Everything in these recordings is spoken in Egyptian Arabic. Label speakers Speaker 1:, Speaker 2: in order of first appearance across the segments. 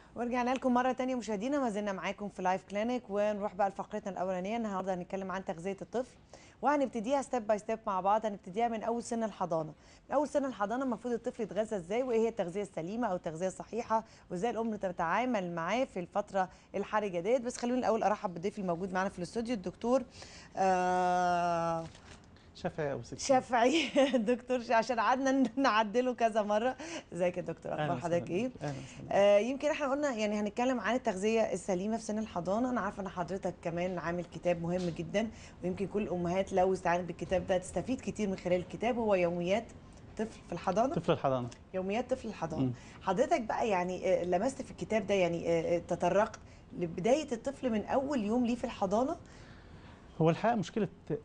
Speaker 1: ورجعنا لكم مرة تانية مشاهدينا ما زلنا معاكم في لايف كلينيك ونروح بقى لفقرتنا الأولانية النهارده هنتكلم عن تغذية الطفل وهنبتديها ستيب باي ستيب مع بعض هنبتديها من أول سن الحضانة من أول سن الحضانة المفروض الطفل يتغذى إزاي وإيه هي التغذية السليمة أو التغذية الصحيحة وإزاي الأم تتعامل معاه في الفترة الحرجة ديت بس خلوني الأول أرحب بالضيف الموجود معانا في الاستوديو الدكتور آه
Speaker 2: شافعي او سكين
Speaker 1: شافعي دكتور ش- عشان قعدنا نعدله كذا مرة ازيك يا دكتور
Speaker 2: أهلاً
Speaker 1: أخبار حضرتك
Speaker 2: وسهلاً.
Speaker 1: إيه؟
Speaker 2: اهلا وسهلا
Speaker 1: آه، يمكن احنا قلنا يعني هنتكلم عن التغذيه السليمه في سن الحضانه انا عارفه ان حضرتك كمان عامل كتاب مهم جدا ويمكن كل الامهات لو استعانت بالكتاب ده تستفيد كتير من خلال الكتاب هو يوميات طفل في الحضانه
Speaker 2: طفل الحضانه
Speaker 1: يوميات طفل الحضانه
Speaker 2: مم.
Speaker 1: حضرتك بقى يعني آه، لمست في الكتاب ده يعني آه، آه، تطرقت لبدايه الطفل من اول يوم ليه في الحضانه
Speaker 2: هو الحقيقه مشكله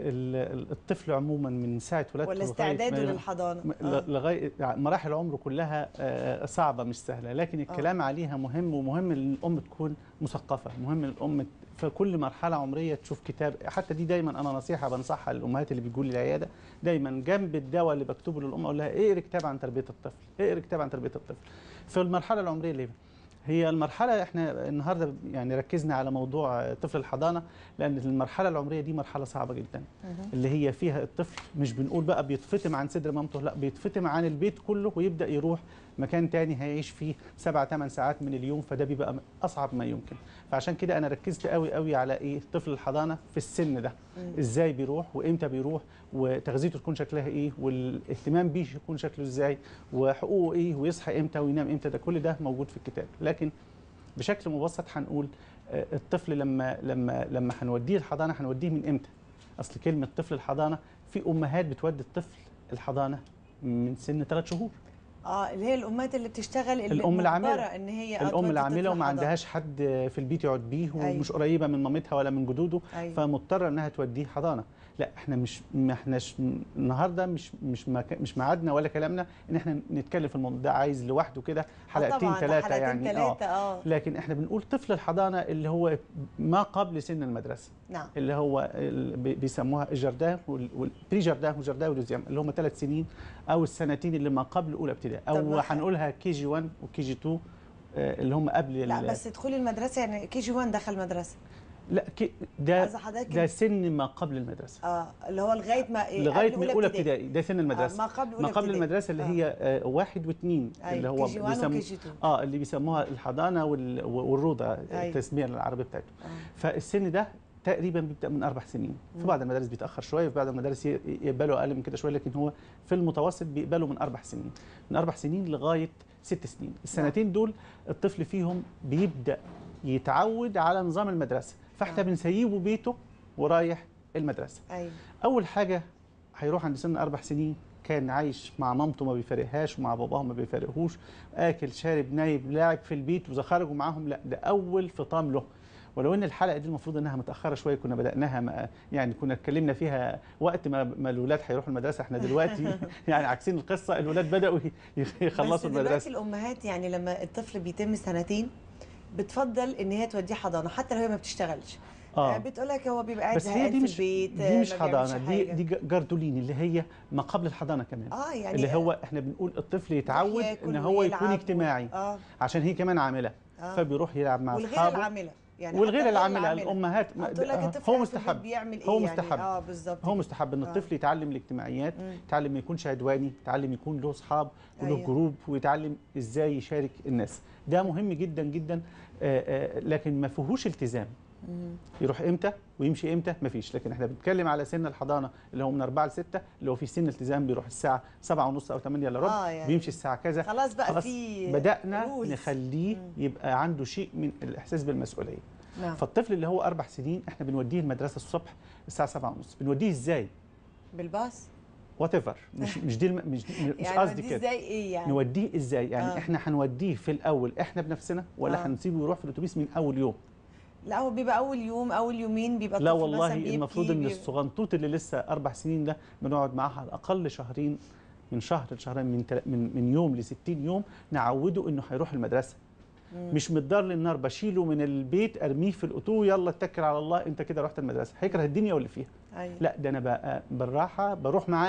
Speaker 2: ال- الطفل عموما من ساعه ولادته
Speaker 1: ولا
Speaker 2: لغاية
Speaker 1: استعداده
Speaker 2: ما ي-
Speaker 1: للحضانه
Speaker 2: م-
Speaker 1: آه.
Speaker 2: ل- لغايه يعني مراحل عمره كلها آه، صعبه مش سهله لكن الكلام عليها مهم ومهم ان الام تكون مثقفه مهم ان الام في كل مرحله عمريه تشوف كتاب حتى دي دايما انا نصيحه بنصحها للامهات اللي بيجوا لي العياده دايما جنب الدواء اللي بكتبه للام اقول لها اقري كتاب عن تربيه الطفل اقري كتاب عن تربيه الطفل في المرحله العمريه اللي هي المرحلة احنا النهارده يعني ركزنا على موضوع طفل الحضانة لأن المرحلة العمرية دي مرحلة صعبة جدا
Speaker 1: مهم.
Speaker 2: اللي هي فيها الطفل مش بنقول بقى بيتفتم عن صدر مامته لا بيتفتم عن البيت كله ويبدا يروح مكان تاني هيعيش فيه سبع ثمان ساعات من اليوم فده بيبقى اصعب ما يمكن فعشان كده انا ركزت قوي قوي على ايه طفل الحضانه في السن ده
Speaker 1: مم.
Speaker 2: ازاي بيروح وامتى بيروح وتغذيته تكون شكلها ايه والاهتمام بيه يكون شكله ازاي وحقوقه ايه ويصحى امتى وينام امتى ده كل ده موجود في الكتاب لكن بشكل مبسط هنقول آه، الطفل لما لما لما هنوديه الحضانه هنوديه من امتى اصل كلمه طفل الحضانه في امهات بتودي الطفل الحضانه من سن ثلاث شهور
Speaker 1: اه اللي هي الامهات اللي بتشتغل اللي
Speaker 2: الأم العاملة.
Speaker 1: مجبرة ان هي آه،
Speaker 2: الام
Speaker 1: تودي
Speaker 2: العامله
Speaker 1: طفل
Speaker 2: وما
Speaker 1: حضانة.
Speaker 2: عندهاش حد في البيت يقعد بيه
Speaker 1: أيوة.
Speaker 2: ومش قريبه من مامتها ولا من جدوده
Speaker 1: أيوة.
Speaker 2: فمضطره انها توديه حضانه لا احنا مش ما احناش النهارده مش مش مك- مش ميعادنا ولا كلامنا ان احنا نتكلم في الموضوع ده عايز لوحده كده
Speaker 1: آه
Speaker 2: حلقتين
Speaker 1: طبعاً، ده
Speaker 2: ثلاثه
Speaker 1: حلقتين
Speaker 2: يعني اه
Speaker 1: ثلاثة اه
Speaker 2: لكن احنا بنقول طفل الحضانه اللي هو ما قبل سن المدرسه
Speaker 1: نعم
Speaker 2: اللي هو ال- بي- بيسموها الجردان والبري جردان وجردان ودوزيام اللي هم ثلاث سنين او السنتين اللي ما قبل اولى ابتدائي
Speaker 1: طب
Speaker 2: او
Speaker 1: ما خ-
Speaker 2: هنقولها كي جي 1 وكي جي 2 آه، اللي هم قبل
Speaker 1: لا
Speaker 2: ال-
Speaker 1: بس دخول المدرسه يعني كي جي 1 دخل مدرسه
Speaker 2: لا كي ده
Speaker 1: عايزه حضرتك
Speaker 2: ده سن ما قبل المدرسه
Speaker 1: اه اللي هو لغايه ما إيه،
Speaker 2: لغايه
Speaker 1: قبل
Speaker 2: من اولى ابتدائي ده سن
Speaker 1: آه
Speaker 2: المدرسه
Speaker 1: ما قبل اولى
Speaker 2: ما قبل
Speaker 1: ابتدائي.
Speaker 2: المدرسه اللي
Speaker 1: آه.
Speaker 2: هي آه، واحد واثنين
Speaker 1: أيوة،
Speaker 2: اللي هو
Speaker 1: كي جي 1
Speaker 2: بيسموه
Speaker 1: وكي جي 2
Speaker 2: اه اللي بيسموها الحضانه وال- والروضه
Speaker 1: أيوة.
Speaker 2: التسميه العربيه بتاعته
Speaker 1: آه.
Speaker 2: فالسن ده تقريبا بيبدا من اربع سنين في بعض المدارس بيتاخر شويه في بعض المدارس ي- يقبلوا اقل من كده شويه لكن هو في المتوسط بيقبلوا من اربع سنين من اربع سنين لغايه ست سنين السنتين دول الطفل فيهم بيبدا يتعود على نظام المدرسه فاحنا
Speaker 1: آه.
Speaker 2: بنسيبه بيته ورايح المدرسه
Speaker 1: ايوه
Speaker 2: اول حاجه هيروح عند سن اربع سنين كان عايش مع مامته ما بيفارقهاش ومع باباه ما بيفارقهوش اكل شارب نايب لاعب في البيت واذا خرجوا معاهم لا ده اول فطام له ولو ان الحلقه دي المفروض انها متاخره شويه كنا بداناها ما يعني كنا اتكلمنا فيها وقت ما, ما الاولاد هيروحوا المدرسه احنا دلوقتي يعني عكسين القصه الولاد بداوا يخلصوا
Speaker 1: بس دلوقتي
Speaker 2: المدرسه
Speaker 1: الامهات يعني لما الطفل بيتم سنتين بتفضل ان هي توديه حضانه حتى لو هي ما بتشتغلش
Speaker 2: اه
Speaker 1: بتقول لك هو بيبقى قاعد
Speaker 2: بس هي
Speaker 1: زهقان
Speaker 2: دي
Speaker 1: في
Speaker 2: مش
Speaker 1: البيت
Speaker 2: دي مش
Speaker 1: ما بيعملش
Speaker 2: حضانه دي
Speaker 1: حاجة.
Speaker 2: دي جاردولين اللي هي ما قبل الحضانه كمان
Speaker 1: اه يعني
Speaker 2: اللي هو احنا بنقول الطفل يتعود
Speaker 1: ياكل
Speaker 2: ان هو يكون
Speaker 1: ويلعب و-
Speaker 2: اجتماعي
Speaker 1: اه
Speaker 2: عشان هي كمان عامله
Speaker 1: آه.
Speaker 2: فبيروح يلعب مع
Speaker 1: والغير
Speaker 2: اصحابه
Speaker 1: العامله يعني
Speaker 2: والغير
Speaker 1: حتى
Speaker 2: العامله الامهات
Speaker 1: تقول لك
Speaker 2: آه،
Speaker 1: الطفل
Speaker 2: هو
Speaker 1: قاعد في البيت
Speaker 2: مستحب
Speaker 1: بيعمل ايه
Speaker 2: هو
Speaker 1: يعني
Speaker 2: مستحب.
Speaker 1: اه بالظبط
Speaker 2: هو مستحب ان
Speaker 1: آه.
Speaker 2: الطفل يتعلم الاجتماعيات
Speaker 1: مم.
Speaker 2: يتعلم ما يكونش عدواني يتعلم يكون له اصحاب وله
Speaker 1: أيوة.
Speaker 2: جروب ويتعلم ازاي يشارك الناس ده مهم جدا جدا آه، آه، لكن ما فيهوش التزام
Speaker 1: مم.
Speaker 2: يروح امتى ويمشي امتى مفيش لكن احنا بنتكلم على سن الحضانه اللي هو من 4 ل 6 اللي هو في سن التزام بيروح الساعه 7 ونص او 8 الا ربع
Speaker 1: آه، يعني
Speaker 2: بيمشي الساعه كذا
Speaker 1: خلاص بقى
Speaker 2: خلاص
Speaker 1: في
Speaker 2: بدانا
Speaker 1: rules.
Speaker 2: نخليه
Speaker 1: مم.
Speaker 2: يبقى عنده شيء من الاحساس بالمسؤوليه
Speaker 1: نعم
Speaker 2: فالطفل اللي هو اربع سنين احنا بنوديه المدرسه الصبح الساعه 7 ونص بنوديه ازاي
Speaker 1: بالباص
Speaker 2: وات ايفر مش مش دي الم... مش مش
Speaker 1: يعني
Speaker 2: قصدي
Speaker 1: وديه
Speaker 2: كده
Speaker 1: ازاي ايه يعني
Speaker 2: نوديه ازاي يعني
Speaker 1: آه.
Speaker 2: آه. احنا هنوديه في الاول احنا بنفسنا ولا
Speaker 1: آه.
Speaker 2: آه. هنسيبه يروح في الاتوبيس من اول يوم
Speaker 1: لا هو بيبقى اول يوم اول يومين بيبقى
Speaker 2: لا
Speaker 1: الطفل
Speaker 2: والله
Speaker 1: مثلا بيبكي،
Speaker 2: المفروض ان
Speaker 1: بيبقى-
Speaker 2: الصغنطوط اللي لسه اربع سنين ده بنقعد معاه على الاقل شهرين من شهر لشهرين من تل... من من يوم ل 60 يوم نعوده انه هيروح المدرسه
Speaker 1: مم.
Speaker 2: مش متضر للنار بشيله من البيت ارميه في الاوتو يلا اتكل على الله انت كده رحت المدرسه هيكره الدنيا واللي فيها
Speaker 1: ايوه
Speaker 2: لا ده انا بقى بالراحه بروح معاه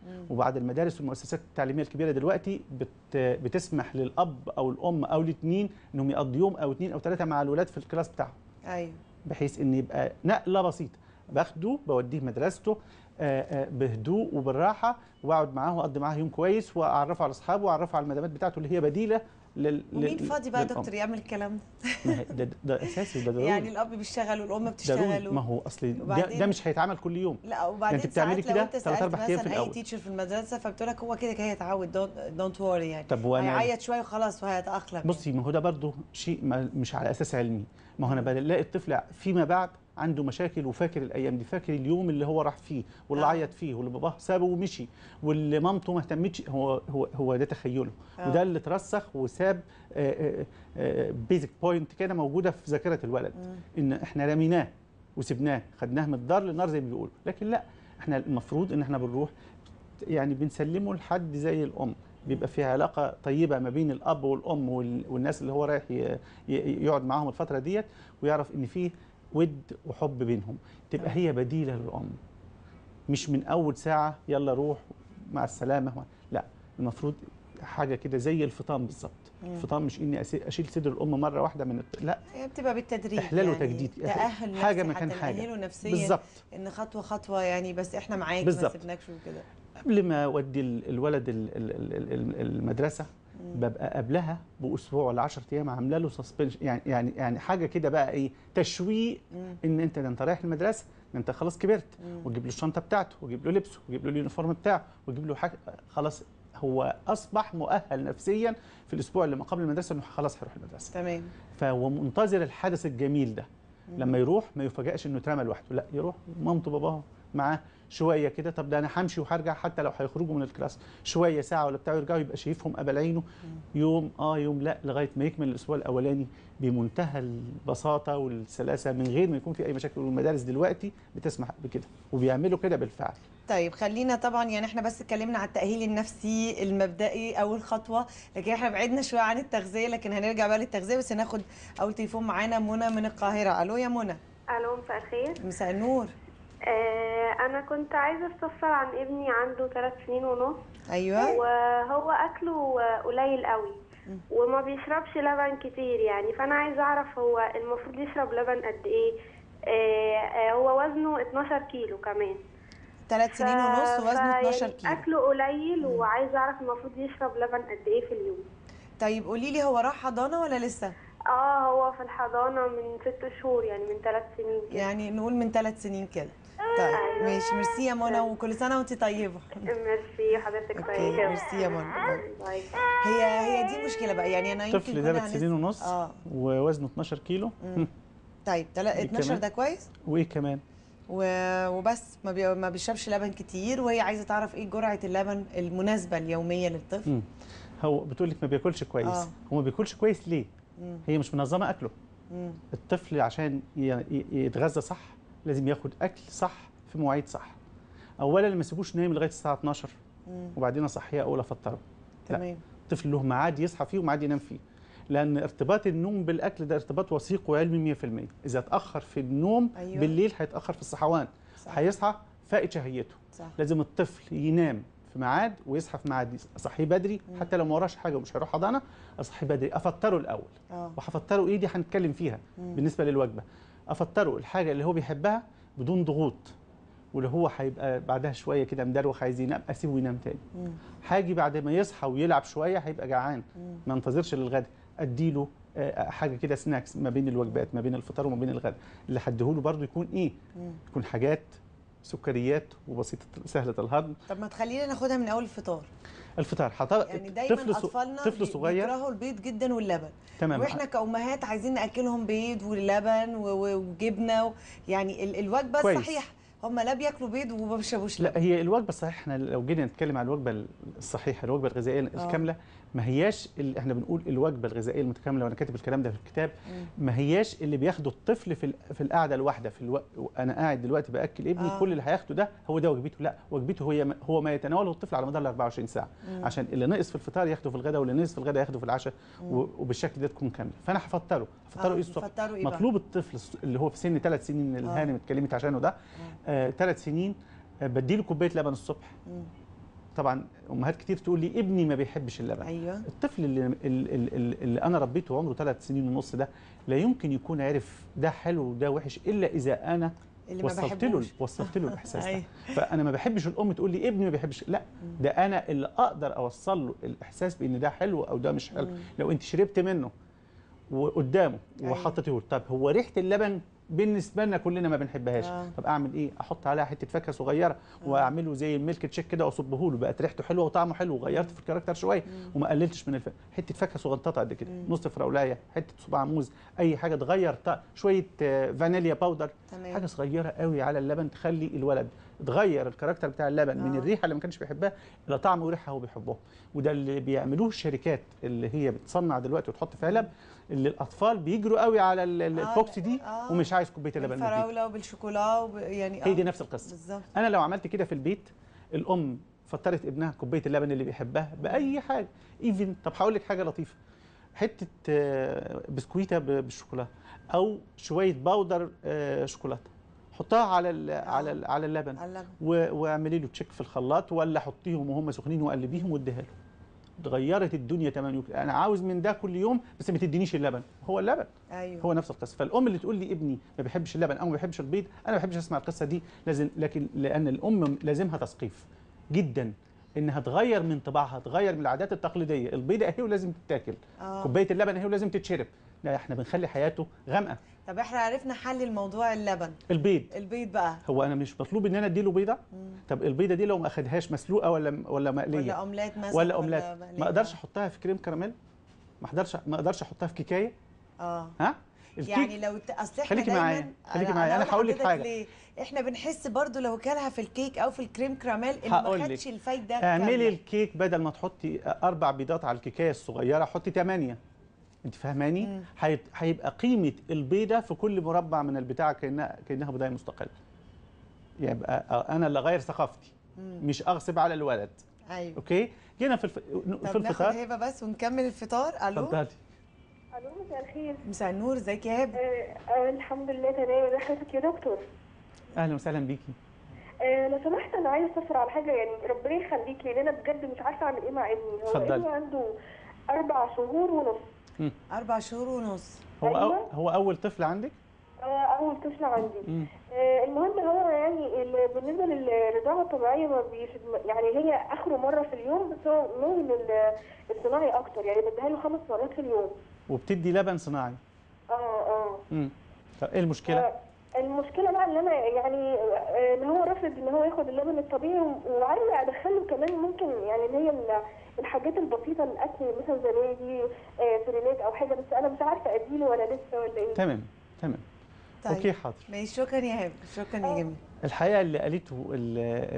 Speaker 1: مم.
Speaker 2: وبعض المدارس والمؤسسات التعليميه الكبيره دلوقتي بت بتسمح للاب او الام او الاثنين انهم يقضوا يوم او اثنين او ثلاثه مع الولاد في الكلاس بتاعهم
Speaker 1: ايوه
Speaker 2: بحيث ان يبقى نقله بسيطه باخده بوديه مدرسته آه، آه، بهدوء وبالراحه واقعد معاه واقضي معاه يوم كويس واعرفه على اصحابه واعرفه على المدامات بتاعته اللي هي بديله لل
Speaker 1: ومين
Speaker 2: لل-
Speaker 1: فاضي بقى يا
Speaker 2: للأم.
Speaker 1: دكتور يعمل الكلام ده
Speaker 2: ما هي ده, ده اساسي وده ضروري
Speaker 1: يعني الاب بيشتغل والام
Speaker 2: ضروري
Speaker 1: بتشتغل
Speaker 2: ما هو اصل ده,
Speaker 1: وبعدين-
Speaker 2: ده مش هيتعمل كل يوم
Speaker 1: لا وبعدين
Speaker 2: انت بتعملي
Speaker 1: ساعات لو
Speaker 2: كده
Speaker 1: انت
Speaker 2: تلات
Speaker 1: سالت
Speaker 2: أربع أيام في
Speaker 1: مثلا اي
Speaker 2: الأول.
Speaker 1: تيتشر في المدرسه فبتقول لك هو كده كده هيتعود دونت وري يعني
Speaker 2: طب وانا
Speaker 1: هيعيط شويه وخلاص وهيتاقلم
Speaker 2: بصي ما هو ده برضه شيء ما مش على اساس علمي ما هو انا بلاقي الطفل فيما بعد عنده مشاكل وفاكر الايام دي فاكر اليوم اللي هو راح فيه واللي
Speaker 1: آه.
Speaker 2: عيط فيه واللي باباه سابه ومشي واللي مامته ما اهتمتش هو هو هو ده تخيله
Speaker 1: آه.
Speaker 2: وده اللي اترسخ وساب بيزك بوينت كده موجوده في ذاكره الولد
Speaker 1: مم.
Speaker 2: ان احنا رميناه وسبناه خدناه من الدار للنار زي ما بيقولوا لكن لا احنا المفروض ان احنا بنروح يعني بنسلمه لحد زي الام بيبقى في علاقه طيبه ما بين الاب والام وال- والناس اللي هو رايح ي- ي- يقعد معاهم الفتره ديت ويعرف ان في ود وحب بينهم تبقى هي بديله للام مش من اول ساعه يلا روح مع السلامه لا المفروض حاجه كده زي الفطام بالظبط
Speaker 1: مم.
Speaker 2: الفطام مش اني أسي- اشيل صدر الام مره واحده من الط... لا
Speaker 1: هي بتبقى بالتدريج
Speaker 2: إحلال
Speaker 1: يعني
Speaker 2: وتجديد.
Speaker 1: تاهل
Speaker 2: حاجة
Speaker 1: نفسي
Speaker 2: مكان
Speaker 1: حتى
Speaker 2: حاجة.
Speaker 1: نأهله نفسيا
Speaker 2: بالظبط
Speaker 1: ان خطوه خطوه يعني بس احنا معاك ما
Speaker 2: بالظبط.
Speaker 1: سيبناكش وكده
Speaker 2: قبل ما اودي ال- الولد ال- ال- ال- ال- المدرسه
Speaker 1: مم.
Speaker 2: ببقى قبلها باسبوع ولا 10 ايام عامله له سسبنشن يعني يعني يعني حاجه كده بقى ايه تشويق
Speaker 1: مم.
Speaker 2: ان انت ده انت رايح المدرسه ده انت خلاص كبرت
Speaker 1: مم.
Speaker 2: وتجيب له الشنطه بتاعته وتجيب له لبسه وتجيب له اليونيفورم بتاعه وتجيب له حاجه خلاص هو اصبح مؤهل نفسيا في الاسبوع اللي ما قبل المدرسه انه خلاص هيروح المدرسه
Speaker 1: تمام
Speaker 2: فهو منتظر الحدث الجميل ده
Speaker 1: مم.
Speaker 2: لما يروح ما يفاجئش انه اترمى لوحده لا يروح مامته باباه معاه شويه كده طب ده انا همشي وهرجع حتى لو هيخرجوا من الكلاس شويه ساعه ولا بتاع يرجعوا يبقى شايفهم قبل عينه يوم اه يوم لا لغايه ما يكمل الاسبوع الاولاني بمنتهى البساطه والسلاسه من غير ما يكون في اي مشاكل والمدارس دلوقتي بتسمح بكده وبيعملوا كده بالفعل
Speaker 1: طيب خلينا طبعا يعني احنا بس اتكلمنا على التأهيل النفسي المبدئي اول خطوة لكن احنا بعدنا شوية عن التغذية لكن هنرجع بقى للتغذية بس هناخد اول تليفون معانا منى من القاهرة الو يا منى
Speaker 3: الو مساء الخير
Speaker 1: مساء النور
Speaker 3: آه انا كنت عايزه استفسر عن ابني عنده ثلاث سنين ونص
Speaker 1: ايوه
Speaker 3: وهو اكله قليل قوي
Speaker 1: مم.
Speaker 3: وما بيشربش لبن كتير يعني فانا عايزه اعرف هو المفروض يشرب لبن قد ايه آه آه هو وزنه 12 كيلو كمان
Speaker 1: ثلاث سنين
Speaker 3: ف-
Speaker 1: ونص ووزنه
Speaker 3: فيعني
Speaker 1: 12 كيلو
Speaker 3: اكله قليل وعايزه اعرف المفروض يشرب لبن قد ايه في اليوم
Speaker 1: طيب قولي لي هو راح حضانة ولا لسه
Speaker 3: اه هو في الحضانه من ست شهور يعني من ثلاث سنين كده.
Speaker 1: يعني نقول من ثلاث سنين كده طيب
Speaker 3: أيوة.
Speaker 1: ماشي ميرسي يا منى وكل سنة وانت طيبة
Speaker 3: ميرسي حضرتك
Speaker 1: اوكي
Speaker 3: طيبه
Speaker 1: ميرسي يا منى
Speaker 3: باي.
Speaker 1: هي هي دي المشكلة بقى يعني انا يمكن
Speaker 2: طفل
Speaker 1: كنا
Speaker 2: ثلاث
Speaker 1: هنس-
Speaker 2: سنين ونص
Speaker 1: اه
Speaker 2: ووزنه 12 كيلو
Speaker 1: مم.
Speaker 2: مم.
Speaker 1: طيب تلا-
Speaker 2: دي
Speaker 1: 12
Speaker 2: كمان؟
Speaker 1: ده كويس
Speaker 2: وايه كمان
Speaker 1: و- وبس ما, بي... ما بيشربش لبن كتير وهي عايزه تعرف ايه جرعه اللبن المناسبه اليوميه للطفل
Speaker 2: مم. هو بتقول لك ما بياكلش كويس
Speaker 1: آه.
Speaker 2: هو ما بياكلش كويس ليه
Speaker 1: مم.
Speaker 2: هي مش منظمه اكله
Speaker 1: مم.
Speaker 2: الطفل عشان ي- ي- يتغذى صح لازم ياخد اكل صح في مواعيد صح اولا ما يسيبوش نايم لغايه الساعه 12
Speaker 1: مم.
Speaker 2: وبعدين اصحيه اقول افطره لا.
Speaker 1: تمام
Speaker 2: الطفل له ميعاد يصحى فيه وميعاد ينام فيه لان ارتباط النوم بالاكل ده ارتباط وثيق وعلمي 100% اذا اتاخر في النوم
Speaker 1: أيوة.
Speaker 2: أيوة. بالليل هيتاخر في الصحوان
Speaker 1: صح
Speaker 2: هيصحى فائت شهيته
Speaker 1: صح
Speaker 2: لازم الطفل ينام في ميعاد ويصحى في ميعاد اصحيه بدري
Speaker 1: مم.
Speaker 2: حتى لو ما وراش حاجه ومش هيروح حضانه اصحيه بدري افطره الاول
Speaker 1: اه
Speaker 2: وهفطره ايه دي هنتكلم فيها
Speaker 1: مم.
Speaker 2: بالنسبه للوجبه افطره الحاجه اللي هو بيحبها بدون ضغوط واللي هو هيبقى بعدها شويه كده مدروخ عايز ينام اسيبه ينام تاني
Speaker 1: مم.
Speaker 2: هاجي بعد ما يصحى ويلعب شويه هيبقى جعان
Speaker 1: مم.
Speaker 2: ما انتظرش للغدا اديله آه، حاجه كده سناكس ما بين الوجبات ما بين الفطار وما بين الغدا اللي هديهوله برضه يكون ايه
Speaker 1: مم.
Speaker 2: يكون حاجات سكريات وبسيطه سهله الهضم
Speaker 1: طب ما تخلينا ناخدها من اول الفطار
Speaker 2: الفطار حط...
Speaker 1: يعني دايما
Speaker 2: طفل ص-
Speaker 1: اطفالنا
Speaker 2: طفل
Speaker 1: بي-
Speaker 2: صغير
Speaker 1: بيكرهوا البيض جدا واللبن
Speaker 2: تمام
Speaker 1: واحنا كامهات عايزين ناكلهم بيض ولبن و- و- وجبنه و... يعني ال... الوجبه
Speaker 2: كويس.
Speaker 1: الصحيحه هم لا بياكلوا بيض وما بيشربوش
Speaker 2: لا
Speaker 1: لبن
Speaker 2: هي الوجبه الصحيحه احنا لو جينا نتكلم عن الوجبه الصحيحه الوجبه الغذائيه الكامله ما هياش اللي احنا بنقول الوجبه الغذائيه المتكامله وانا كاتب الكلام ده في الكتاب
Speaker 1: مم.
Speaker 2: ما هياش اللي بياخده الطفل في ال- في القعده الواحده في الو... انا قاعد دلوقتي باكل ابني
Speaker 1: آه.
Speaker 2: آه. كل اللي هياخده ده هو ده وجبته لا وجبته هي ما- هو ما يتناوله الطفل على مدار ال 24 ساعه
Speaker 1: مم.
Speaker 2: عشان اللي نقص في الفطار ياخده في الغداء واللي نقص في الغداء ياخده في العشاء
Speaker 1: مم.
Speaker 2: و- وبالشكل ده تكون كامله فانا هفطره هفطره
Speaker 1: آه،
Speaker 2: ايه الصبح
Speaker 1: بيفطروا ايه بقى؟
Speaker 2: مطلوب الطفل الص- اللي هو في سن ثلاث سنين اللي
Speaker 1: آه.
Speaker 2: هانم اتكلمت عشانه ده ثلاث سنين آه، بديله كوبايه لبن الصبح
Speaker 1: مم.
Speaker 2: طبعا امهات كتير تقول لي ابني ما بيحبش اللبن
Speaker 1: ايوه
Speaker 2: الطفل اللي, اللي, اللي, اللي انا ربيته عمره ثلاث سنين ونص ده لا يمكن يكون عرف ده حلو وده وحش الا اذا انا
Speaker 1: اللي ما
Speaker 2: وصلت له
Speaker 1: بحبوش
Speaker 2: وصلت له الاحساس ده
Speaker 1: أيوة.
Speaker 2: فانا ما بحبش الام تقول لي ابني ما بيحبش لا ده انا اللي اقدر اوصل له الاحساس بان ده حلو او ده مش حلو
Speaker 1: مم.
Speaker 2: لو انت شربت منه وقدامه
Speaker 1: أيوة.
Speaker 2: وحطيته طب هو ريحه اللبن بالنسبه لنا كلنا ما بنحبهاش
Speaker 1: آه.
Speaker 2: طب اعمل ايه احط عليها حته فاكهه صغيره واعمله زي الميلك تشيك كده واصبه له بقت ريحته حلوه وطعمه حلو وغيرت في الكاركتر شويه وما قللتش من الفاكهه حته فاكهه صغنططه قد كده
Speaker 1: مم.
Speaker 2: نص فراولايه حته صباع موز اي حاجه تغير طع- شويه آه، فانيليا باودر
Speaker 1: تمام
Speaker 2: حاجه صغيره قوي على اللبن تخلي الولد تغير الكاركتر بتاع اللبن من
Speaker 1: آه.
Speaker 2: الريحه اللي ما كانش بيحبها الى طعم وريحه هو بيحبهم وده اللي بيعملوه الشركات اللي هي بتصنع دلوقتي وتحط في علب اللي الاطفال بيجروا قوي على ال- ال-
Speaker 1: آه،
Speaker 2: البوكس دي
Speaker 1: آه.
Speaker 2: ومش عايز كوبايه اللبن من البيت.
Speaker 1: بالفراوله وبالشوكولا وب... يعني
Speaker 2: هي
Speaker 1: آه.
Speaker 2: دي نفس القصه
Speaker 1: بالظبط
Speaker 2: انا لو عملت كده في البيت الام فطرت ابنها كوبايه اللبن اللي بيحبها باي حاجه ايفن طب هقول لك حاجه لطيفه حته آه، بسكويته ب- بالشوكولاته او شويه باودر آه، شوكولاته حطها على ال على ال على اللبن
Speaker 1: على اللبن.
Speaker 2: و- واعملي له تشيك في الخلاط ولا حطيهم وهم سخنين وقلبيهم واديها له اتغيرت الدنيا تماما انا عاوز من ده كل يوم بس ما تدينيش اللبن هو اللبن
Speaker 1: ايوه
Speaker 2: هو نفس القصه فالام اللي تقول لي ابني ما بيحبش اللبن او ما بيحبش البيض انا ما بحبش اسمع القصه دي لازم لكن لان الام لازمها تثقيف جدا انها تغير من طباعها تغير من العادات التقليديه البيضه اهي ولازم تتاكل
Speaker 1: آه.
Speaker 2: كوبايه اللبن اهي ولازم تتشرب لا احنا بنخلي حياته غامقه
Speaker 1: طب احنا عرفنا حل الموضوع اللبن
Speaker 2: البيض
Speaker 1: البيض بقى
Speaker 2: هو انا مش مطلوب ان انا اديله بيضه طب البيضه دي لو ما اخدهاش مسلوقه ولا ولا مقليه
Speaker 1: ولا اومليت مثلا
Speaker 2: ولا اومليت
Speaker 1: مقلية.
Speaker 2: ما اقدرش احطها في كريم كراميل ما اقدرش ما اقدرش احطها في كيكايه
Speaker 1: اه
Speaker 2: ها الكيك
Speaker 1: يعني لو ت... اصل احنا
Speaker 2: خليكي
Speaker 1: دايما
Speaker 2: معايا، خليكي معايا، أنا هقول لك
Speaker 1: لحضرتك
Speaker 2: حاجة.
Speaker 1: ليه؟ احنا بنحس برضو لو كلها في الكيك او في الكريم كراميل اللي
Speaker 2: هقول
Speaker 1: ما
Speaker 2: لك.
Speaker 1: خدش الفايده
Speaker 2: اعملي
Speaker 1: كاملة.
Speaker 2: الكيك بدل ما تحطي اربع بيضات على الكيكايه الصغيره حطي ثمانيه انت فاهماني
Speaker 1: مم.
Speaker 2: هيت- هيبقى قيمه البيضه في كل مربع من البتاع كانها كانها بضايه مستقله يبقى انا اللي اغير ثقافتي
Speaker 1: مم.
Speaker 2: مش اغصب على الولد
Speaker 1: ايوه
Speaker 2: اوكي جينا في الف... في
Speaker 1: طب ناخد
Speaker 2: الفطار
Speaker 1: هبه بس ونكمل الفطار الو
Speaker 2: اتفضلي
Speaker 3: الو مساء الخير
Speaker 1: مساء النور ازيك يا هبه
Speaker 3: آه آه الحمد لله تمام ازي حضرتك يا دكتور
Speaker 2: اهلا وسهلا بيكي
Speaker 3: آه لو سمحت انا عايزه استفسر على حاجه يعني ربنا يخليكي لان انا بجد مش عارفه اعمل ايه مع ابني هو
Speaker 2: اتفضلي.
Speaker 3: ابني عنده اربع شهور ونص
Speaker 1: اربع شهور ونص
Speaker 2: هو أو...
Speaker 3: أيوة.
Speaker 2: هو اول طفل عندك
Speaker 3: آه اول طفل عندي
Speaker 2: مم.
Speaker 3: آه المهم هو يعني ال- بالنسبه للرضاعه الطبيعيه ما بيش يعني هي اخره مره في اليوم بس هو مؤمن ال- الصناعي اكتر يعني بديها له خمس مرات في اليوم
Speaker 2: وبتدي لبن صناعي
Speaker 3: اه اه
Speaker 2: امم طب ايه المشكله
Speaker 3: آه، المشكله بقى ان انا يعني آه، ان هو رافض ان هو ياخد اللبن الطبيعي و- وعايزه ادخله كمان ممكن يعني اللي هي ال- الحاجات البسيطه الاكل مثلا زي ما هي دي آه، سيريلاك او حاجه بس انا مش عارفه اديله ولا لسه ولا ايه
Speaker 2: تمام تمام
Speaker 1: طيب
Speaker 2: اوكي حاضر
Speaker 1: ماشي شكرا يا هبه شكرا يا
Speaker 3: آه.
Speaker 1: جميل
Speaker 2: الحقيقه اللي قالته ال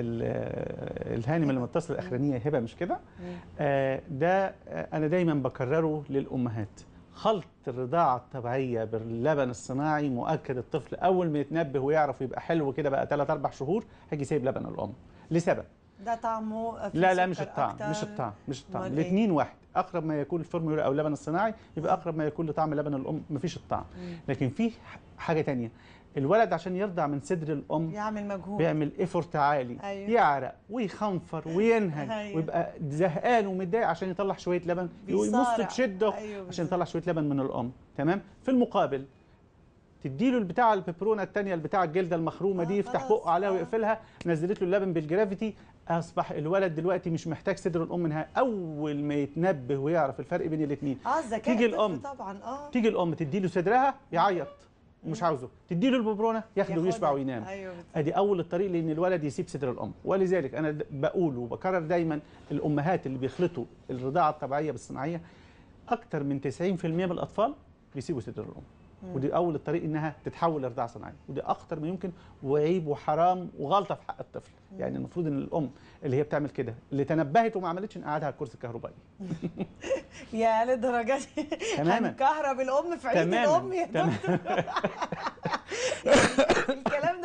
Speaker 2: ال الهانم اللي متصله الاخرانيه هبه مش كده
Speaker 1: مم.
Speaker 2: آه ده آه انا دايما بكرره للامهات خلط الرضاعه الطبيعيه باللبن الصناعي مؤكد الطفل اول ما يتنبه ويعرف يبقى حلو كده بقى 3 4 شهور هيجي سايب لبن الام لسبب
Speaker 1: ده طعمه فيه
Speaker 2: لا لا مش
Speaker 1: سكر
Speaker 2: الطعم
Speaker 1: أكتر.
Speaker 2: مش الطعم مش الطعم
Speaker 1: أمال إيه؟
Speaker 2: الاثنين واحد اقرب ما يكون الفورمولا او اللبن الصناعي يبقى اقرب ما يكون لطعم لبن الام مفيش الطعم
Speaker 1: مم.
Speaker 2: لكن في حاجه تانية الولد عشان يرضع من صدر الام
Speaker 1: يعمل مجهود
Speaker 2: بيعمل ايفورت عالي
Speaker 1: أيوة.
Speaker 2: يعرق ويخنفر وينهج
Speaker 1: أيوة.
Speaker 2: ويبقى زهقان ومتضايق عشان يطلع شويه لبن يمص
Speaker 1: بيصارع.
Speaker 2: بشده
Speaker 1: أيوة
Speaker 2: عشان
Speaker 1: بالظبط.
Speaker 2: يطلع شويه لبن من الام تمام في المقابل تديله البتاع البيبرونه الثانيه البتاع الجلده المخرومه
Speaker 1: آه،
Speaker 2: دي يفتح
Speaker 1: خلاص،
Speaker 2: بقه عليها
Speaker 1: آه.
Speaker 2: ويقفلها نزلت له اللبن بالجرافيتي اصبح الولد دلوقتي مش محتاج صدر الام نهائي اول ما يتنبه ويعرف الفرق بين الاثنين
Speaker 1: اه الذكاء
Speaker 2: تيجي
Speaker 1: الطفل
Speaker 2: الأم.
Speaker 1: طبعا اه
Speaker 2: تيجي الام تدي له صدرها يعيط ومش عاوزه تدي له البيبرونه ياخده
Speaker 1: ياخدها.
Speaker 2: ويشبع وينام
Speaker 1: ايوه بالظبط.
Speaker 2: ادي اول الطريق لان الولد يسيب صدر الام ولذلك انا د- بقول وبكرر دايما الامهات اللي بيخلطوا الرضاعه الطبيعيه بالصناعيه اكتر من 90% من الاطفال بيسيبوا صدر الام ودي اول الطريق انها تتحول لرضاعه صناعيه ودي اخطر ما يمكن وعيب وحرام وغلطه في حق الطفل يعني المفروض ان الام اللي هي بتعمل كده اللي تنبهت وما عملتش نقعدها على الكرسي الكهربائي
Speaker 1: يا للدرجه دي
Speaker 2: تماماً.
Speaker 1: هنكهرب الام في عيد
Speaker 2: تماماً.
Speaker 1: الام يا
Speaker 2: تمام.
Speaker 1: دكتور يعني الكلام ده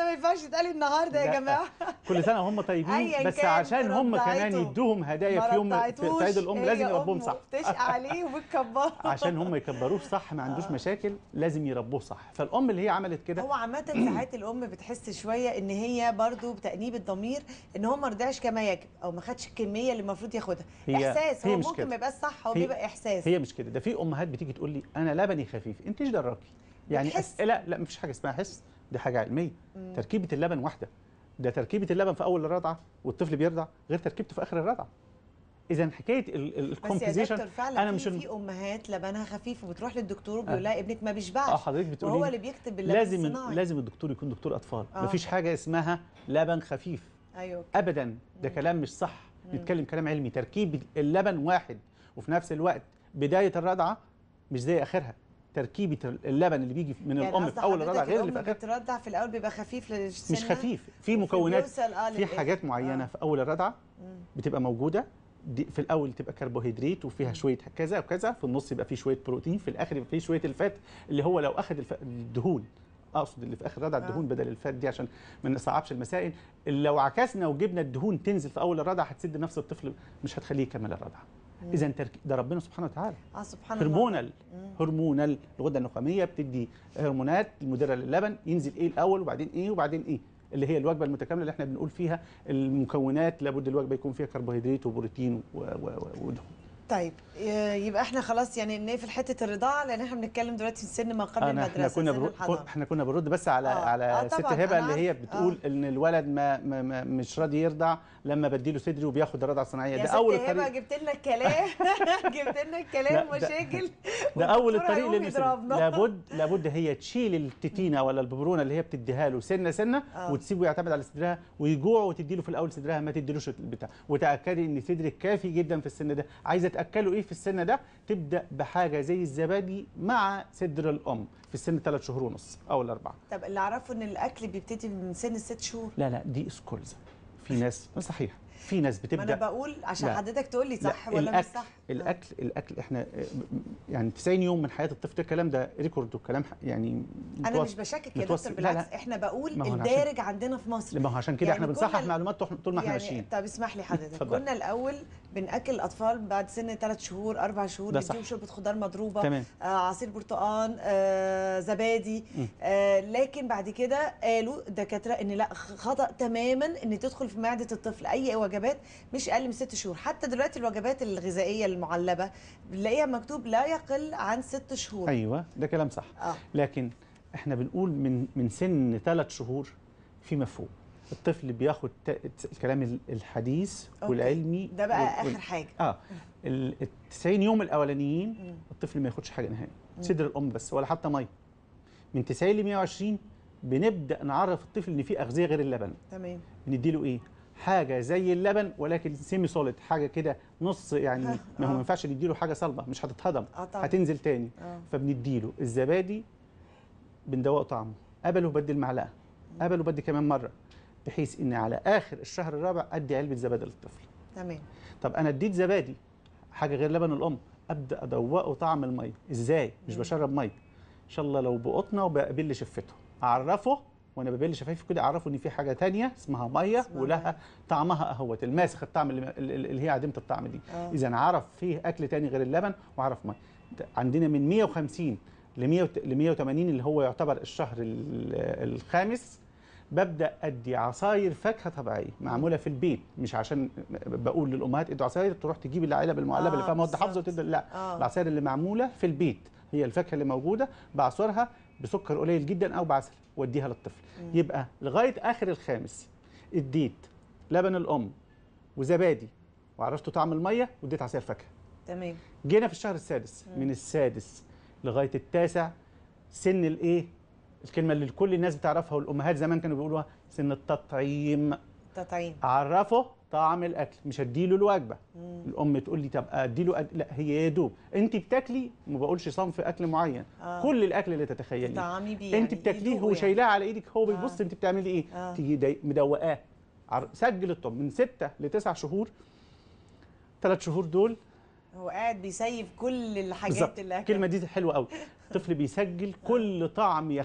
Speaker 1: ده ما ينفعش يتقال النهارده يا
Speaker 2: لا.
Speaker 1: جماعه
Speaker 2: كل سنه وهم طيبين
Speaker 1: أياً
Speaker 2: بس
Speaker 1: كان
Speaker 2: عشان هم كمان
Speaker 1: رضعته.
Speaker 2: يدوهم هدايا في يوم في في عيد الام لازم يربوهم صح
Speaker 1: بتشقى عليه وبتكبره
Speaker 2: عشان هم يكبروه صح ما عندوش مشاكل لازم يربوه صح فالام اللي هي عملت كده
Speaker 1: هو عامة ساعات الأم بتحس شوية إن هي برضو بتأنيب الضمير إن هو ما رضعش كما يجب أو ما خدش الكمية اللي المفروض ياخدها
Speaker 2: هي-
Speaker 1: إحساس
Speaker 2: هي
Speaker 1: هو
Speaker 2: مش
Speaker 1: ممكن
Speaker 2: كده.
Speaker 1: ما يبقاش صح هو
Speaker 2: هي-
Speaker 1: بيبقى إحساس
Speaker 2: هي مش كده ده في امهات بتيجي تقول لي انا لبني خفيف انت ايش دراكي يعني
Speaker 1: بتحس.
Speaker 2: أس... لا لا مفيش حاجه اسمها حس دي حاجه علميه تركيبه اللبن واحده ده تركيبه اللبن في اول الرضعه والطفل بيرضع غير تركيبته في اخر الرضعه اذا حكايه
Speaker 1: بس يا
Speaker 2: الكومبوزيشن
Speaker 1: دكتور فعلا
Speaker 2: انا
Speaker 1: في,
Speaker 2: مش ال-
Speaker 1: في امهات لبنها خفيف وبتروح للدكتور وبيقول
Speaker 2: آه.
Speaker 1: لها ابنك ما بيشبعش
Speaker 2: اه حضرتك بتقولي
Speaker 1: وهو
Speaker 2: لي
Speaker 1: اللي بيكتب اللبن
Speaker 2: لازم
Speaker 1: الصناعي
Speaker 2: لازم الدكتور يكون دكتور اطفال
Speaker 1: آه.
Speaker 2: مفيش حاجه اسمها لبن خفيف
Speaker 1: ايوه
Speaker 2: ابدا ده كلام مش صح نتكلم كلام علمي تركيب اللبن واحد وفي نفس الوقت بدايه الرضعه مش زي اخرها تركيبه اللبن اللي بيجي من
Speaker 1: يعني
Speaker 2: الام
Speaker 1: قصد
Speaker 2: في اول الرضعه
Speaker 1: حضرتك
Speaker 2: غير اللي في
Speaker 1: الأم
Speaker 2: اخرها
Speaker 1: بترضع في الاول بيبقى خفيف للسن
Speaker 2: مش خفيف في مكونات
Speaker 1: بيوصل اه
Speaker 2: في
Speaker 1: للآخر.
Speaker 2: حاجات معينه
Speaker 1: آه.
Speaker 2: في اول الرضعه بتبقى موجوده دي في الاول تبقى كربوهيدرات وفيها شويه كذا وكذا في النص يبقى فيه شويه بروتين في الاخر يبقى فيه شويه الفات اللي هو لو اخذ الف... الدهون اقصد اللي في اخر الرضعه
Speaker 1: آه.
Speaker 2: الدهون بدل الفات دي عشان ما نصعبش المسائل اللي لو عكسنا وجبنا الدهون تنزل في اول الرضعه هتسد نفس الطفل مش هتخليه يكمل الرضعه اذا ترك... ده ربنا سبحانه وتعالى
Speaker 1: اه سبحان الله
Speaker 2: هرمونال هرمونال الغده النخاميه بتدي هرمونات المدره للبن ينزل ايه الاول وبعدين ايه وبعدين ايه اللي هي الوجبه المتكامله اللي احنا بنقول فيها المكونات لابد الوجبه يكون فيها كربوهيدرات وبروتين و- و- و- ودهون
Speaker 1: طيب ي- يبقى احنا خلاص يعني نقفل حته الرضاعه لان احنا بنتكلم دلوقتي في سن ما قبل
Speaker 2: انا احنا
Speaker 1: المدرسه
Speaker 2: كنا
Speaker 1: سن
Speaker 2: برو...
Speaker 1: الحضانه
Speaker 2: احنا كنا بنرد بس على
Speaker 1: آه.
Speaker 2: آه. على
Speaker 1: آه
Speaker 2: ست
Speaker 1: طبعاً،
Speaker 2: هبه
Speaker 1: أنا
Speaker 2: اللي هي
Speaker 1: عارفة.
Speaker 2: بتقول
Speaker 1: آه.
Speaker 2: ان الولد ما, ما, ما مش راضي يرضع لما بديله صدري وبياخد الرضعه الصناعيه
Speaker 1: يا
Speaker 2: ده
Speaker 1: ست
Speaker 2: اول
Speaker 1: هبه
Speaker 2: الطريق
Speaker 1: جبت لنا الكلام جبت لنا الكلام
Speaker 2: لا، ده-
Speaker 1: مشاكل
Speaker 2: ده اول
Speaker 1: والدكتور
Speaker 2: الطريق
Speaker 1: هيقوم
Speaker 2: للمثل
Speaker 1: يضربنا.
Speaker 2: لابد لابد هي تشيل التتينه ولا الببرونه اللي هي بتديها له سنه سنه
Speaker 1: آه.
Speaker 2: وتسيبه يعتمد على صدرها ويجوع وتدي له في الاول صدرها ما تديلوش البتاع وتاكدي ان صدرك كافي جدا في السن ده عايزه تاكله ايه في السن ده تبدا بحاجه زي الزبادي مع صدر الام في السن ثلاث شهور ونص او الاربعه
Speaker 1: طب اللي اعرفه ان الاكل بيبتدي من سن الست شهور
Speaker 2: لا لا دي اسكولزا في ناس صحيح في ناس
Speaker 1: ما انا
Speaker 2: بتبدا
Speaker 1: بقول عشان
Speaker 2: لا.
Speaker 1: حضرتك تقول لي صح
Speaker 2: لا،
Speaker 1: ولا مش
Speaker 2: الأكل
Speaker 1: صح
Speaker 2: الاكل الاكل احنا آه، يعني 90 يوم من حياه الطفل ده الكلام ده ريكورد وكلام ح- يعني
Speaker 1: انا
Speaker 2: متوثق.
Speaker 1: مش بشكك يا
Speaker 2: متوثق.
Speaker 1: دكتور
Speaker 2: لا، لا.
Speaker 1: بالعكس احنا بقول
Speaker 2: ما هو أنا عشان-
Speaker 1: الدارج عندنا في مصر
Speaker 2: ما هو عشان كده
Speaker 1: يعني
Speaker 2: احنا
Speaker 1: كنا
Speaker 2: بنصحح
Speaker 1: ال-
Speaker 2: معلومات طول طول ما احنا
Speaker 1: يعني
Speaker 2: ماشيين
Speaker 1: طب اسمح لي حضرتك
Speaker 2: اتفضل.
Speaker 1: كنا الاول بناكل الاطفال بعد سن ثلاث شهور اربع شهور
Speaker 2: ده
Speaker 1: نديهم
Speaker 2: صح.
Speaker 1: شوربه خضار مضروبه
Speaker 2: تمام
Speaker 1: آه عصير برتقال آه زبادي آه لكن بعد كده قالوا الدكاتره ان لا خطا تماما ان تدخل في معده الطفل اي وجبات مش اقل من ست شهور حتى دلوقتي الوجبات الغذائيه المعلبه بنلاقيها مكتوب لا يقل عن ست شهور
Speaker 2: ايوه ده كلام صح
Speaker 1: اه
Speaker 2: لكن احنا بنقول من من سن ثلاث شهور في مفهوم الطفل بياخد ت- الكلام ال- الحديث
Speaker 1: أوكي.
Speaker 2: والعلمي
Speaker 1: ده بقى
Speaker 2: وال- وال-
Speaker 1: اخر حاجه
Speaker 2: اه ال 90 يوم الاولانيين
Speaker 1: مم.
Speaker 2: الطفل ما ياخدش حاجه نهائي صدر الام بس ولا حتى ميه من 90 ل 120 بنبدا نعرف الطفل ان في اغذيه غير اللبن
Speaker 1: تمام
Speaker 2: بنديله ايه حاجه زي اللبن ولكن سيمي سوليد حاجه كده نص يعني
Speaker 1: ها،
Speaker 2: ما هو
Speaker 1: آه.
Speaker 2: ما ينفعش نديله حاجه صلبه مش هتتهضم
Speaker 1: اه طبعا
Speaker 2: هتنزل تاني
Speaker 1: اه
Speaker 2: فبنديله الزبادي بندوقه طعمه قبله بدي المعلقه قبله بدي كمان مره بحيث ان على اخر الشهر الرابع ادي علبه زبادي للطفل
Speaker 1: تمام
Speaker 2: طب انا اديت زبادي حاجه غير لبن الام ابدا ادوقه طعم الميه ازاي مش
Speaker 1: مم.
Speaker 2: بشرب ميه ان شاء الله لو بقطنه وبقبل شفته اعرفه وانا ببل شفايفه كده اعرفه ان في حاجه تانية اسمها ميه
Speaker 1: اسمها
Speaker 2: ولها
Speaker 1: مية.
Speaker 2: طعمها اهوت الماسخ الطعم اللي, اللي هي عديمه الطعم دي
Speaker 1: اه
Speaker 2: اذا عرف فيه اكل تاني غير اللبن وعرف ميه عندنا من 150 ل 100 ل 180 اللي هو يعتبر الشهر ال- الخامس ببدا ادي عصاير فاكهه طبيعيه معموله في البيت مش عشان بقول للامهات ادوا عصاير تروح تجيب العلب المعلبه اللي
Speaker 1: آه،
Speaker 2: فيها مواد حافظه
Speaker 1: بالظبط.
Speaker 2: وتدي لا
Speaker 1: اه
Speaker 2: العصاير اللي معموله في البيت هي الفاكهه اللي موجوده بعصرها بسكر قليل جدا او بعسل واديها للطفل
Speaker 1: مم.
Speaker 2: يبقى لغايه اخر الخامس اديت لبن الام وزبادي وعرفته طعم الميه واديت عصير فاكهه
Speaker 1: تمام
Speaker 2: جينا في الشهر السادس
Speaker 1: مم.
Speaker 2: من السادس لغايه التاسع سن الايه الكلمه اللي كل الناس بتعرفها والامهات زمان كانوا بيقولوها سن التطعيم
Speaker 1: تطعيم
Speaker 2: اعرفه طعم الاكل مش اديله الوجبه
Speaker 1: مم.
Speaker 2: الام تقول لي طب اديله أد... لا هي يا دوب انت بتاكلي ما بقولش صنف اكل معين
Speaker 1: آه.
Speaker 2: كل الاكل اللي تتخيليه
Speaker 1: طعامي بيه
Speaker 2: انت
Speaker 1: يعني
Speaker 2: بتاكليه
Speaker 1: يدوقه
Speaker 2: هو
Speaker 1: يعني.
Speaker 2: شايلاه على ايدك هو بيبص
Speaker 1: آه.
Speaker 2: انت بتعملي ايه
Speaker 1: آه.
Speaker 2: تيجي داي- مدوقاه عر- سجل الطب من ستة لتسع شهور ثلاث شهور دول
Speaker 1: هو قاعد بيسيف كل الحاجات
Speaker 2: بالظبط
Speaker 1: اللي
Speaker 2: الكلمه دي حلوه قوي الطفل بيسجل كل طعم ياخده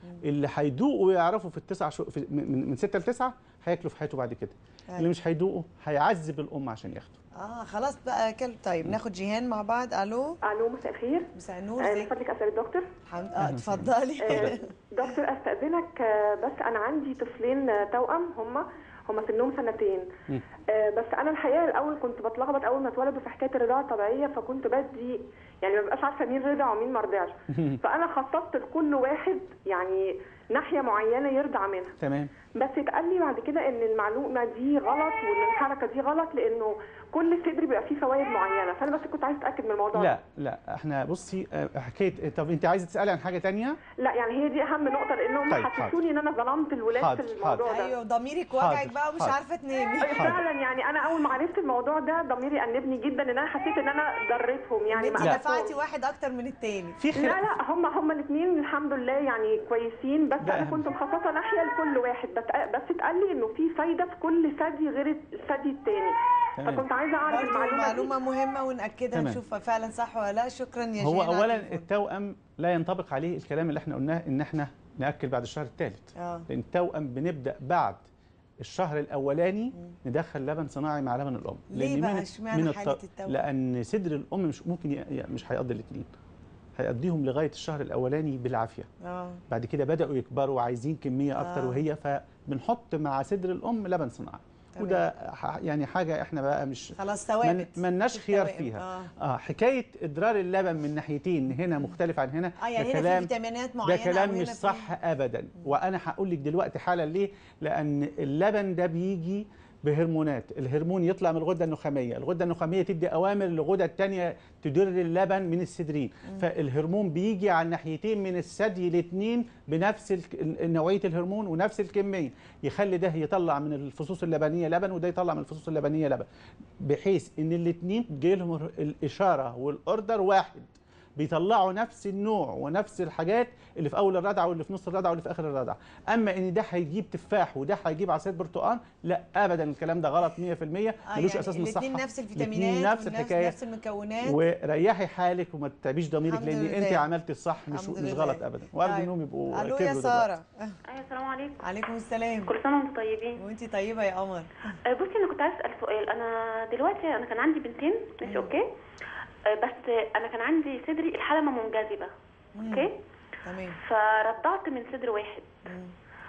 Speaker 2: اللي هيدوقوا ويعرفوا في التسع شهور في من من 6 ل 9 هياكلوا في حياته بعد كده اللي
Speaker 1: أيوة.
Speaker 2: مش هيدوقوا هيعذب الام عشان ياخدوا
Speaker 1: اه خلاص بقى كلب طيب ناخد جيهان مع بعض الو
Speaker 3: الو مساء الخير
Speaker 1: مساء النور
Speaker 3: آه، من
Speaker 1: ازيك
Speaker 3: فضلك اسال الدكتور
Speaker 1: الحمد اه اتفضلي
Speaker 3: آه، دكتور استاذنك آه، بس انا عندي طفلين آه، توأم هما هما سنهم سنتين
Speaker 2: مم.
Speaker 3: آه، بس انا الحقيقه الاول كنت بتلخبط اول ما اتولدوا في حكايه الرضاعه الطبيعيه فكنت بدي يعني ما ببقاش عارفه مين رضع ومين ما رضعش فانا خصصت لكل واحد يعني ناحيه معينه يرضع منها
Speaker 2: تمام
Speaker 3: بس اتقال لي بعد كده ان المعلومه دي غلط وان الحركه دي غلط لانه كل صدر بيبقى فيه فوائد معينه فانا بس كنت عايزه اتاكد من الموضوع
Speaker 2: لا لا احنا بصي آه، حكايه طب انت عايزه تسالي عن حاجه تانية
Speaker 3: لا يعني هي دي اهم نقطه لان هم
Speaker 2: طيب،
Speaker 3: حسسوني ان انا ظلمت الولاد
Speaker 2: حاضر،
Speaker 3: في الموضوع ده
Speaker 1: ايوه ضميرك وجعك
Speaker 2: حاضر،
Speaker 1: بقى ومش
Speaker 2: حاضر.
Speaker 1: عارفه تنامي
Speaker 3: فعلا يعني انا اول ما عرفت الموضوع ده ضميري انبني جدا ان انا حسيت ان انا ضريتهم يعني
Speaker 1: انت
Speaker 3: ما
Speaker 2: لا.
Speaker 1: دفعتي واحد اكتر من التاني
Speaker 2: في خلاف
Speaker 3: لا لا هم هم الاثنين الحمد لله يعني كويسين بس
Speaker 2: ده
Speaker 3: انا
Speaker 2: أهم
Speaker 3: كنت مخصصه ناحيه لكل واحد بس بس اتقال لي انه في فايده في كل ثدي غير الثدي الثاني
Speaker 2: تمام.
Speaker 3: فكنت عايزه اعرف
Speaker 1: برضه
Speaker 3: المعلومه دي
Speaker 1: معلومه مهمه وناكدها
Speaker 2: تمام.
Speaker 1: نشوفها فعلا صح ولا لا شكرا يا
Speaker 2: هو
Speaker 1: جيهان على
Speaker 2: اولا
Speaker 1: التليفون.
Speaker 2: التوأم لا ينطبق عليه الكلام اللي احنا قلناه ان احنا ناكل بعد الشهر الثالث
Speaker 1: اه
Speaker 2: لان التوأم بنبدا بعد الشهر الاولاني ندخل لبن صناعي مع لبن الام
Speaker 1: ليه بقى؟
Speaker 2: من-
Speaker 1: اشمعنى
Speaker 2: من
Speaker 1: حالة
Speaker 2: الط-
Speaker 1: التوأم؟
Speaker 2: لان صدر الام مش ممكن ي... ي- مش هيقضي الاثنين هيقضيهم لغايه الشهر الاولاني بالعافيه
Speaker 1: اه
Speaker 2: بعد كده بداوا يكبروا وعايزين كميه اكتر
Speaker 1: آه.
Speaker 2: وهي فبنحط مع صدر الام لبن صناعي
Speaker 1: تمام.
Speaker 2: وده ح- يعني حاجه احنا بقى مش
Speaker 1: خلاص
Speaker 2: من
Speaker 1: ثوابت
Speaker 2: ملناش
Speaker 1: في
Speaker 2: خيار
Speaker 1: التوائم.
Speaker 2: فيها
Speaker 1: اه
Speaker 2: اه حكايه ادرار اللبن من ناحيتين هنا مختلف عن هنا
Speaker 1: اه يعني
Speaker 2: ده
Speaker 1: هنا في
Speaker 2: كلام
Speaker 1: فيتامينات
Speaker 2: ده
Speaker 1: معينه
Speaker 2: كلام
Speaker 1: أو هنا
Speaker 2: مش
Speaker 1: في-
Speaker 2: صح ابدا وانا هقول لك دلوقتي حالا ليه لان اللبن ده بيجي بهرمونات الهرمون يطلع من الغده النخاميه الغده النخاميه تدي اوامر للغده الثانيه تدر اللبن من الصدرين فالهرمون بيجي على الناحيتين من الثدي الاثنين بنفس الك- ال- نوعيه الهرمون ونفس الكميه يخلي ده يطلع من الفصوص اللبنيه لبن وده يطلع من الفصوص اللبنيه لبن بحيث ان الاثنين جاي لهم الر- الاشاره والاوردر واحد بيطلعوا نفس النوع ونفس الحاجات اللي في اول الرضعه واللي في نص الرضعه واللي في اخر الرضعه اما ان ده هيجيب تفاح وده هيجيب عصير برتقال لا ابدا الكلام ده غلط 100%
Speaker 1: اه
Speaker 2: ملوش
Speaker 1: يعني
Speaker 2: اساس من الصحه
Speaker 1: الاثنين نفس
Speaker 2: الاتنين
Speaker 1: الفيتامينات
Speaker 2: نفس الحكايه
Speaker 1: نفس المكونات
Speaker 2: وريحي حالك وما تتعبيش ضميرك
Speaker 1: الحمد
Speaker 2: لان انت
Speaker 1: لله.
Speaker 2: عملتي الصح مش
Speaker 1: الحمد
Speaker 2: مش
Speaker 1: لله.
Speaker 2: غلط ابدا وارجو
Speaker 1: طيب.
Speaker 2: انهم يبقوا
Speaker 1: الو
Speaker 2: كبروا
Speaker 1: يا
Speaker 2: دلوقتي.
Speaker 1: ساره
Speaker 4: ايوه السلام عليكم
Speaker 1: عليكم السلام
Speaker 4: كل سنه وانتم طيبين
Speaker 1: وانتي طيبه يا قمر
Speaker 4: آه، بصي انا كنت عايزه اسال سؤال انا دلوقتي انا كان عندي بنتين ماشي اوكي آه، بس انا كان عندي صدري الحلمه منجذبه اوكي
Speaker 1: تمام
Speaker 4: فرضعت من صدر واحد
Speaker 1: مم.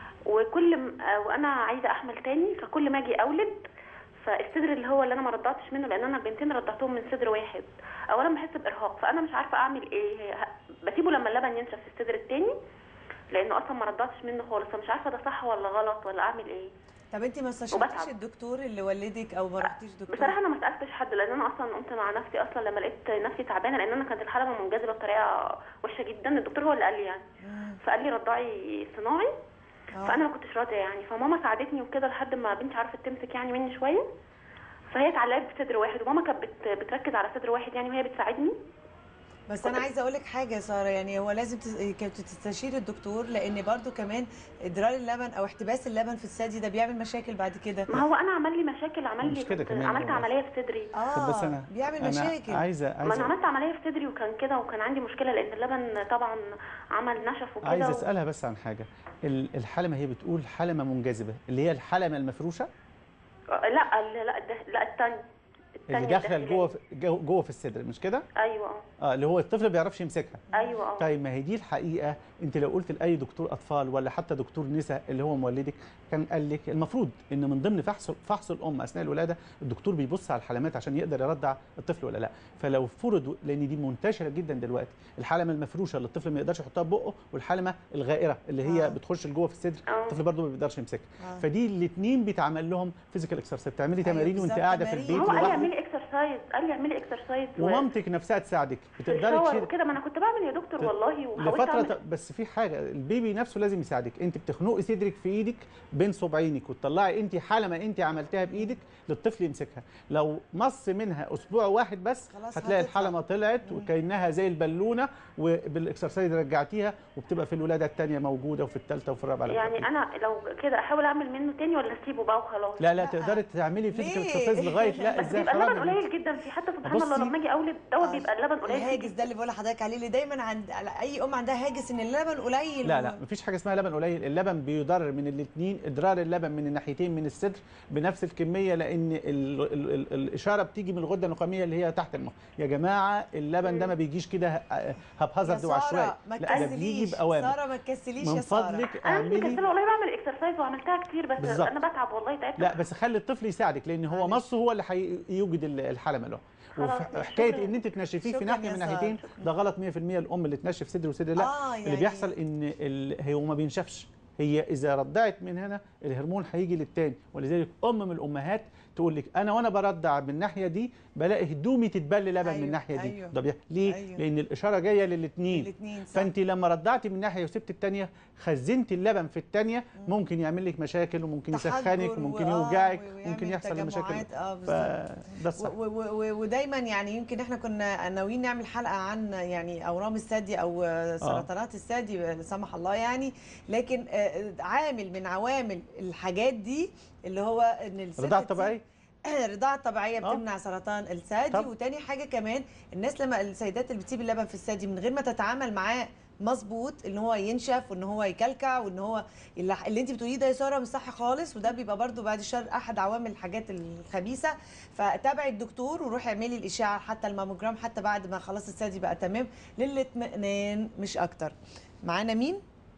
Speaker 4: وكل م- آه، وانا عايزه احمل تاني فكل ما اجي اولد فالصدر اللي هو اللي انا ما رضعتش منه لان انا البنتين رضعتهم من صدر واحد اولا بحس بارهاق فانا مش عارفه اعمل ايه ه- بسيبه لما اللبن ينشف في الصدر التاني لانه اصلا ما رضعتش منه خالص فمش عارفه ده صح ولا غلط ولا اعمل ايه
Speaker 1: طب انت ما استشرتيش
Speaker 4: وبتعب.
Speaker 1: الدكتور اللي ولدك او ما رحتيش دكتور
Speaker 4: بصراحه انا ما سالتش حد لان انا اصلا قمت مع نفسي اصلا لما لقيت نفسي تعبانه لان انا كانت الحلقه منجذبه بطريقه وحشه جدا الدكتور هو اللي قال لي يعني
Speaker 1: مم.
Speaker 4: فقال لي رضعي صناعي
Speaker 1: آه.
Speaker 4: فانا ما كنتش راضيه يعني فماما ساعدتني وكده لحد ما بنتي عرفت تمسك يعني مني شويه فهي اتعلقت بصدر واحد وماما كانت بت- بتركز على صدر واحد يعني وهي بتساعدني
Speaker 1: بس انا عايزه اقول لك حاجه يا ساره يعني هو لازم تس- كنت تستشير الدكتور لان برضو كمان ادرار اللبن او احتباس اللبن في الثدي ده بيعمل مشاكل بعد كده
Speaker 4: ما هو انا عمل لي مشاكل عمل
Speaker 2: مش
Speaker 4: لي
Speaker 2: كده
Speaker 4: كنت
Speaker 2: كمان
Speaker 4: عملت
Speaker 2: هو.
Speaker 4: عمليه في صدري
Speaker 1: اه
Speaker 2: بس انا
Speaker 1: بيعمل
Speaker 2: أنا
Speaker 1: مشاكل
Speaker 2: عايزه
Speaker 4: ما انا
Speaker 2: عايزه
Speaker 4: عملت عمليه في صدري وكان كده وكان عندي مشكله لان اللبن طبعا عمل نشف وكده
Speaker 2: عايزه
Speaker 4: و-
Speaker 2: اسالها بس عن حاجه ال- الحلمه هي بتقول حلمه منجذبه اللي هي الحلمه المفروشه
Speaker 4: لا لا لا ده- لا الثاني
Speaker 2: اللي داخله جوه في- جو- جوه في الصدر مش كده
Speaker 4: ايوه اه
Speaker 2: اه اللي هو الطفل ما بيعرفش يمسكها
Speaker 4: ايوه اه
Speaker 2: طيب ما هي دي الحقيقه انت لو قلت لاي دكتور اطفال ولا حتى دكتور نساء اللي هو مولدك كان قال لك المفروض ان من ضمن فحص فحص الام اثناء الولاده الدكتور بيبص على الحلمات عشان يقدر يرضع الطفل ولا لا فلو فرض لان دي منتشره جدا دلوقتي الحلمه المفروشه اللي الطفل ما يقدرش يحطها ببقه والحلمه الغائره اللي هي
Speaker 1: آه.
Speaker 2: بتخش لجوه في الصدر
Speaker 4: آه.
Speaker 2: الطفل برضه ما بيقدرش يمسكها
Speaker 1: آه.
Speaker 2: فدي الاثنين بيتعمل لهم فيزيكال اكسرسايز بتعملي
Speaker 1: أيوة
Speaker 2: تمارين وانت
Speaker 1: بالظبط،
Speaker 2: قاعده في
Speaker 1: تمارين.
Speaker 2: البيت
Speaker 4: هو قال لي
Speaker 2: لوحدك
Speaker 4: اعملي اكسرسايز قال لي اعملي اكسرسايز و-
Speaker 2: ومامتك نفسها تساعدك
Speaker 4: في
Speaker 2: بتقدري
Speaker 4: الشاور
Speaker 2: تشيل
Speaker 4: وكده ما انا كنت بعمل يا دكتور والله وحاولت
Speaker 2: لفتره
Speaker 4: أعمل-
Speaker 2: ط- بس في حاجه البيبي نفسه لازم يساعدك انت بتخنقي صدرك في ايدك بين صبعينك وتطلعي انت حلمه انت عملتها بايدك للطفل يمسكها لو مص منها اسبوع واحد بس
Speaker 1: خلاص
Speaker 2: هتلاقي
Speaker 1: هتطلع.
Speaker 2: الحلمه طلعت وكانها زي البالونه وبالاكسرسايز رجعتيها وبتبقى في الولاده الثانيه موجوده وفي الثالثه وفي الرابعه
Speaker 4: يعني انا لو كده احاول اعمل منه تاني ولا اسيبه بقى وخلاص
Speaker 2: لا لا
Speaker 1: لا.
Speaker 2: تقدري تعملي فيزيكال
Speaker 1: ليه؟
Speaker 2: اكسرسايز لغايه لا
Speaker 4: بس
Speaker 2: ازاي
Speaker 4: بيبقى
Speaker 2: حرام
Speaker 4: اللبن قليل جدا في حتى سبحان الله
Speaker 2: بصي-
Speaker 4: لما اجي اولد دوت
Speaker 1: آه،
Speaker 4: بيبقى اللبن قليل
Speaker 1: الهاجس
Speaker 4: جدا
Speaker 1: ده اللي بقول لحضرتك عليه اللي دايما عند على اي ام عندها هاجس ان اللبن قليل
Speaker 2: لا
Speaker 1: و-
Speaker 2: لا مفيش حاجه اسمها لبن قليل اللبن بيضرر من الاثنين اضرار اللبن من الناحيتين من الصدر بنفس الكميه لان ال ال ال الاشاره بتيجي من الغده النخاميه اللي هي تحت المخ يا جماعه اللبن ده ما بيجيش كده
Speaker 1: يا
Speaker 2: هبهزرد
Speaker 1: ساره
Speaker 2: وعشوائي
Speaker 1: ما
Speaker 2: لا ده بيجي
Speaker 1: تكسليش
Speaker 2: باوامر
Speaker 1: ساره ما تكسليش
Speaker 2: من
Speaker 1: يا ساره
Speaker 2: فضلك
Speaker 4: انا مش
Speaker 2: اعملي
Speaker 4: مكسله والله بعمل اكسرسايز وعملتها كتير بس
Speaker 2: بالظبط.
Speaker 4: انا بتعب والله تعبت
Speaker 2: لا بس خلي الطفل يساعدك لان هو
Speaker 1: معلش.
Speaker 2: مصه هو اللي هيوجد ال- الحلمه له
Speaker 4: خلاص،
Speaker 2: وحكايه
Speaker 4: شكراً.
Speaker 2: ان انت تنشفيه في
Speaker 1: شكراً
Speaker 2: ناحيه
Speaker 1: يا
Speaker 2: من
Speaker 1: سارة.
Speaker 2: ناحيتين ده غلط 100% الام اللي تنشف صدر وصدر لا
Speaker 1: آه،
Speaker 2: اللي
Speaker 1: يعني-
Speaker 2: بيحصل ان ال... هو ما بينشفش هي اذا رضعت من هنا الهرمون هيجي للتاني ولذلك ام من الامهات تقول لك انا وانا برضع من الناحيه دي بلاقي هدومي تتبل لبن
Speaker 1: أيوة،
Speaker 2: من الناحيه دي
Speaker 1: أيوة.
Speaker 2: ده بي... ليه
Speaker 1: أيوة.
Speaker 2: لان الاشاره جايه للاثنين
Speaker 1: الاثنين صح
Speaker 2: فانت لما رضعتي من ناحيه وسبت الثانيه خزنت اللبن في الثانيه ممكن يعمل لك مشاكل وممكن يسخنك
Speaker 1: تحجر
Speaker 2: وممكن
Speaker 1: و- آه،
Speaker 2: يوجعك
Speaker 1: ويعمل
Speaker 2: ممكن يحصل مشاكل
Speaker 1: تجمعات، اه بالظبط
Speaker 2: فده الصح
Speaker 1: و- و- و- ودايما يعني يمكن احنا كنا ناويين نعمل حلقه عن يعني اورام الثدي او سرطانات الثدي لا سمح الله يعني لكن آه، عامل من عوامل الحاجات دي اللي هو ان الست
Speaker 2: الرضاعه
Speaker 1: تسيب-
Speaker 2: الطبيعيه
Speaker 1: الرضاعه الطبيعيه
Speaker 2: آه.
Speaker 1: بتمنع سرطان الثدي
Speaker 2: طب.
Speaker 1: وتاني حاجه كمان الناس لما السيدات اللي بتسيب اللبن في الثدي من غير ما تتعامل معاه مظبوط ان هو ينشف وان هو يكلكع وان هو اللي, اللي انت بتقوليه ده يا ساره مش صح خالص وده بيبقى برده بعد الشر احد عوامل الحاجات الخبيثه فتابعي الدكتور وروحي اعملي الاشعه حتى الماموجرام حتى بعد ما خلاص الثدي بقى تمام للاطمئنان مش اكتر معانا مين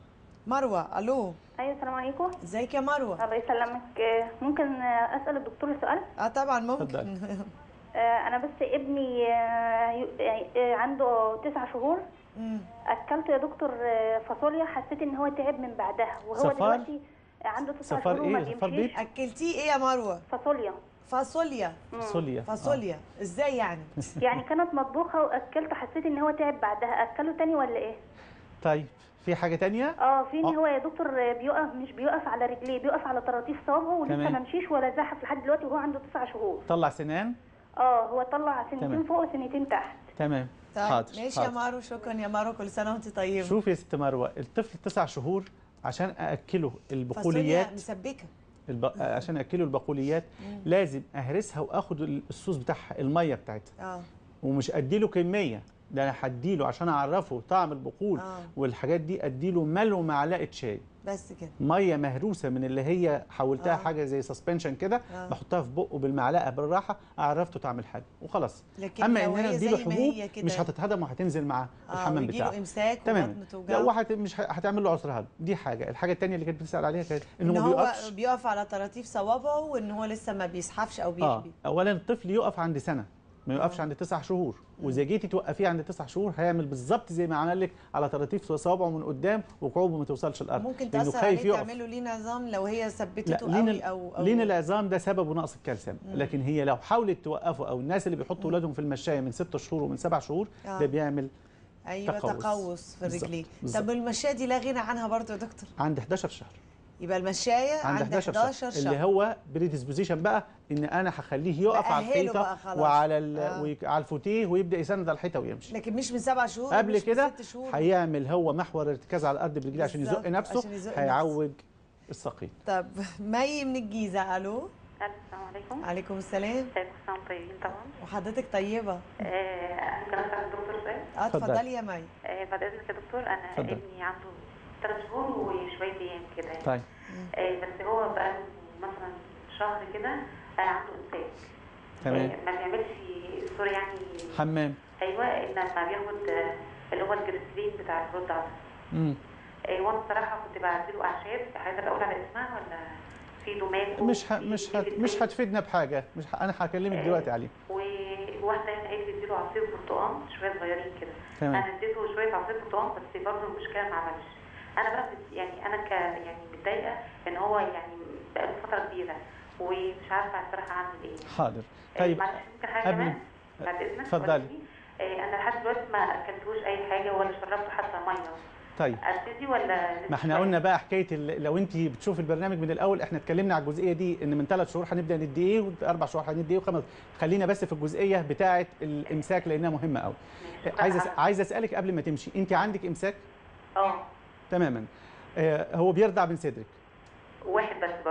Speaker 1: مروه الو
Speaker 3: ايوه السلام عليكم
Speaker 1: ازيك يا مروه
Speaker 3: الله يسلمك آه، ممكن آه، اسال الدكتور سؤال
Speaker 1: اه طبعا ممكن
Speaker 2: اتفضلي.
Speaker 3: آه، انا بس ابني آه، ي- يعني، آه، عنده تسع شهور
Speaker 1: مم.
Speaker 3: اكلته يا دكتور آه، فاصوليا حسيت ان هو تعب من بعدها وهو
Speaker 2: صفار؟
Speaker 3: دلوقتي عنده تسع
Speaker 2: صفار
Speaker 3: شهور وما
Speaker 2: إيه؟ صفار
Speaker 3: بيمشيش
Speaker 2: بيت؟
Speaker 1: اكلتيه ايه يا مروه
Speaker 3: فاصوليا
Speaker 1: فاصوليا
Speaker 3: مم.
Speaker 2: فاصوليا
Speaker 1: فاصوليا ازاي يعني
Speaker 3: يعني كانت مطبوخه واكلته حسيت ان هو تعب بعدها اكله تاني ولا ايه
Speaker 2: طيب في حاجه تانية
Speaker 3: اه في ان
Speaker 2: آه.
Speaker 3: هو يا دكتور آه، بيقف مش بيقف على رجليه بيقف على طراطيف صوابعه ولسه
Speaker 2: تمام.
Speaker 3: ما مشيش ولا زحف لحد دلوقتي وهو عنده تسع شهور
Speaker 2: طلع سنان
Speaker 3: اه هو طلع سنتين
Speaker 2: تمام.
Speaker 3: فوق وسنتين تحت
Speaker 2: تمام
Speaker 1: طيب
Speaker 2: حاضر
Speaker 1: ماشي يا
Speaker 2: حاضر.
Speaker 1: مارو شكرا يا مارو كل سنه وانت طيبه
Speaker 2: شوف يا ست مروه الطفل تسع شهور عشان ااكله
Speaker 1: فاصوليا
Speaker 2: البقوليات
Speaker 1: مسبكه
Speaker 2: الب... عشان ااكله البقوليات لازم اهرسها واخد الصوص بتاعها الميه بتاعتها
Speaker 1: اه
Speaker 2: ومش اديله كميه ده انا هديله عشان اعرفه طعم البقول
Speaker 1: آه.
Speaker 2: والحاجات دي اديله ملو معلقه شاي
Speaker 1: بس كده
Speaker 2: ميه مهروسه من اللي هي حولتها
Speaker 1: آه.
Speaker 2: آه. حاجه زي سسبنشن كده
Speaker 1: آه.
Speaker 2: آه. بحطها في بقه بالمعلقه بالراحه عرفته طعم الحاجه وخلاص
Speaker 1: لكن
Speaker 2: اما
Speaker 1: لو
Speaker 2: ان انا
Speaker 1: هي
Speaker 2: اديله
Speaker 1: زي ما
Speaker 2: حبوب
Speaker 1: هي كده
Speaker 2: مش هتتهضم وهتنزل مع
Speaker 1: اه
Speaker 2: الحمام
Speaker 1: ويجيله
Speaker 2: بتاعه
Speaker 1: امساك
Speaker 2: تمام
Speaker 1: وبطنه
Speaker 2: لا
Speaker 1: توجعه
Speaker 2: وهت مش ه- هتعمل له عسر هضم دي حاجه الحاجه الثانيه اللي كانت بتسال عليها كانت
Speaker 1: ان
Speaker 2: انه ما
Speaker 1: هو
Speaker 2: بيقفش
Speaker 1: بيقف على طراطيف صوابعه وان هو لسه ما بيزحفش او
Speaker 2: اه
Speaker 1: بيحبي
Speaker 2: اولا الطفل يقف عند سنه ما يقفش
Speaker 1: آه.
Speaker 2: عند تسع شهور واذا جيتي توقفيه عند تسع شهور هيعمل بالظبط زي ما عمل لك على طراطيف صوابعه من قدام وكعوبه ما توصلش الارض
Speaker 1: ممكن
Speaker 2: لانه
Speaker 1: تاثر
Speaker 2: خايف
Speaker 1: عليه
Speaker 2: يقف
Speaker 1: تعمله ليه نظام لو هي
Speaker 2: لا
Speaker 1: ثبتته
Speaker 2: لين
Speaker 1: قوي
Speaker 2: ال-
Speaker 1: او او
Speaker 2: لين العظام ده سببه نقص الكالسيوم لكن هي لو حاولت توقفه او الناس اللي بيحطوا اولادهم في المشايه من ست شهور ومن سبع شهور
Speaker 1: آه.
Speaker 2: ده بيعمل
Speaker 1: ايوه
Speaker 2: تقوس.
Speaker 1: تقوس في
Speaker 2: بالظبط،
Speaker 1: الرجلين
Speaker 2: بالظبط.
Speaker 1: طب المشايه دي لا غنى عنها برضه يا دكتور
Speaker 2: عند 11 شهر
Speaker 1: يبقى المشايه
Speaker 2: عند 11 شهر,
Speaker 1: 11 شهر
Speaker 2: اللي هو بريدisposition بقى ان انا هخليه يقف على
Speaker 1: بأهله
Speaker 2: الحيطه
Speaker 1: بقى خلاص.
Speaker 2: وعلى ال...
Speaker 1: آه.
Speaker 2: ويك- على الفوتيه ويبدا يسند على الحيطه ويمشي
Speaker 1: لكن مش من سبع شهور
Speaker 2: قبل
Speaker 1: ومش من
Speaker 2: كده
Speaker 1: ست شهور
Speaker 2: هيعمل هو محور ارتكاز على الارض برجليه عشان
Speaker 1: بالظبط،
Speaker 2: يزق نفسه
Speaker 1: عشان يزق
Speaker 2: هيعوج الساقين
Speaker 1: طب مي من الجيزه الو
Speaker 4: السلام عليكم
Speaker 1: عليكم السلام
Speaker 4: كل سنه وانتم طيبين طبعا
Speaker 1: وحضرتك طيبه
Speaker 4: آه، ممكن اسال الدكتور سؤال
Speaker 1: اه
Speaker 2: اتفضلي.
Speaker 1: اتفضلي يا مي
Speaker 4: آه، بعد اذنك يا دكتور انا
Speaker 2: اتفضل.
Speaker 4: ابني عنده ثلاث شهور وشويه ايام كده يعني
Speaker 2: طيب
Speaker 4: آه، بس هو بقى مثلا شهر كده آه، عنده امساك
Speaker 2: تمام
Speaker 4: آه، ما بيعملش سوري يعني
Speaker 2: حمام
Speaker 4: ايوه إن لما بياخد آه، اللي هو الجليسرين بتاع الرضع
Speaker 2: مم.
Speaker 4: آه، وانا الصراحه كنت بعدله اعشاب عايزه اقول على اسمها ولا في دوماتو
Speaker 2: مش ه...
Speaker 4: في
Speaker 2: مش هت...
Speaker 4: ليفيتين.
Speaker 2: مش هتفيدنا بحاجه مش ه... انا هكلمك دلوقتي عليه
Speaker 4: وواحده هنا قالت لي اديله عصير برتقال شويه صغيرين كده
Speaker 2: تمام.
Speaker 4: انا اديته شويه عصير برتقال بس برضه المشكله ما عملش انا بقى بت- يعني انا ك يعني متضايقه ان هو يعني بقاله فتره كبيره ومش عارفه الصراحه اعمل ايه
Speaker 2: حاضر
Speaker 4: آه،
Speaker 2: طيب
Speaker 4: معلش ممكن حاجه
Speaker 2: قبل-
Speaker 4: كمان بعد اذنك
Speaker 2: اتفضلي.
Speaker 4: اتفضلي انا لحد دلوقتي ما اكلتوش اي حاجه ولا شربته حتى ميه
Speaker 2: طيب
Speaker 4: ابتدي ولا
Speaker 2: ما احنا قلنا بقى حكايه ال- لو انت بتشوف البرنامج من الاول احنا اتكلمنا على الجزئيه دي ان من ثلاث شهور هنبدا ندي ايه واربع شهور هندي ايه وخمس خلينا بس في الجزئيه بتاعه الامساك لانها مهمه قوي عايز أس... عايز اسالك قبل ما تمشي انت عندك امساك
Speaker 4: اه
Speaker 2: تماما آه هو بيرضع من صدرك
Speaker 4: واحد بس برضه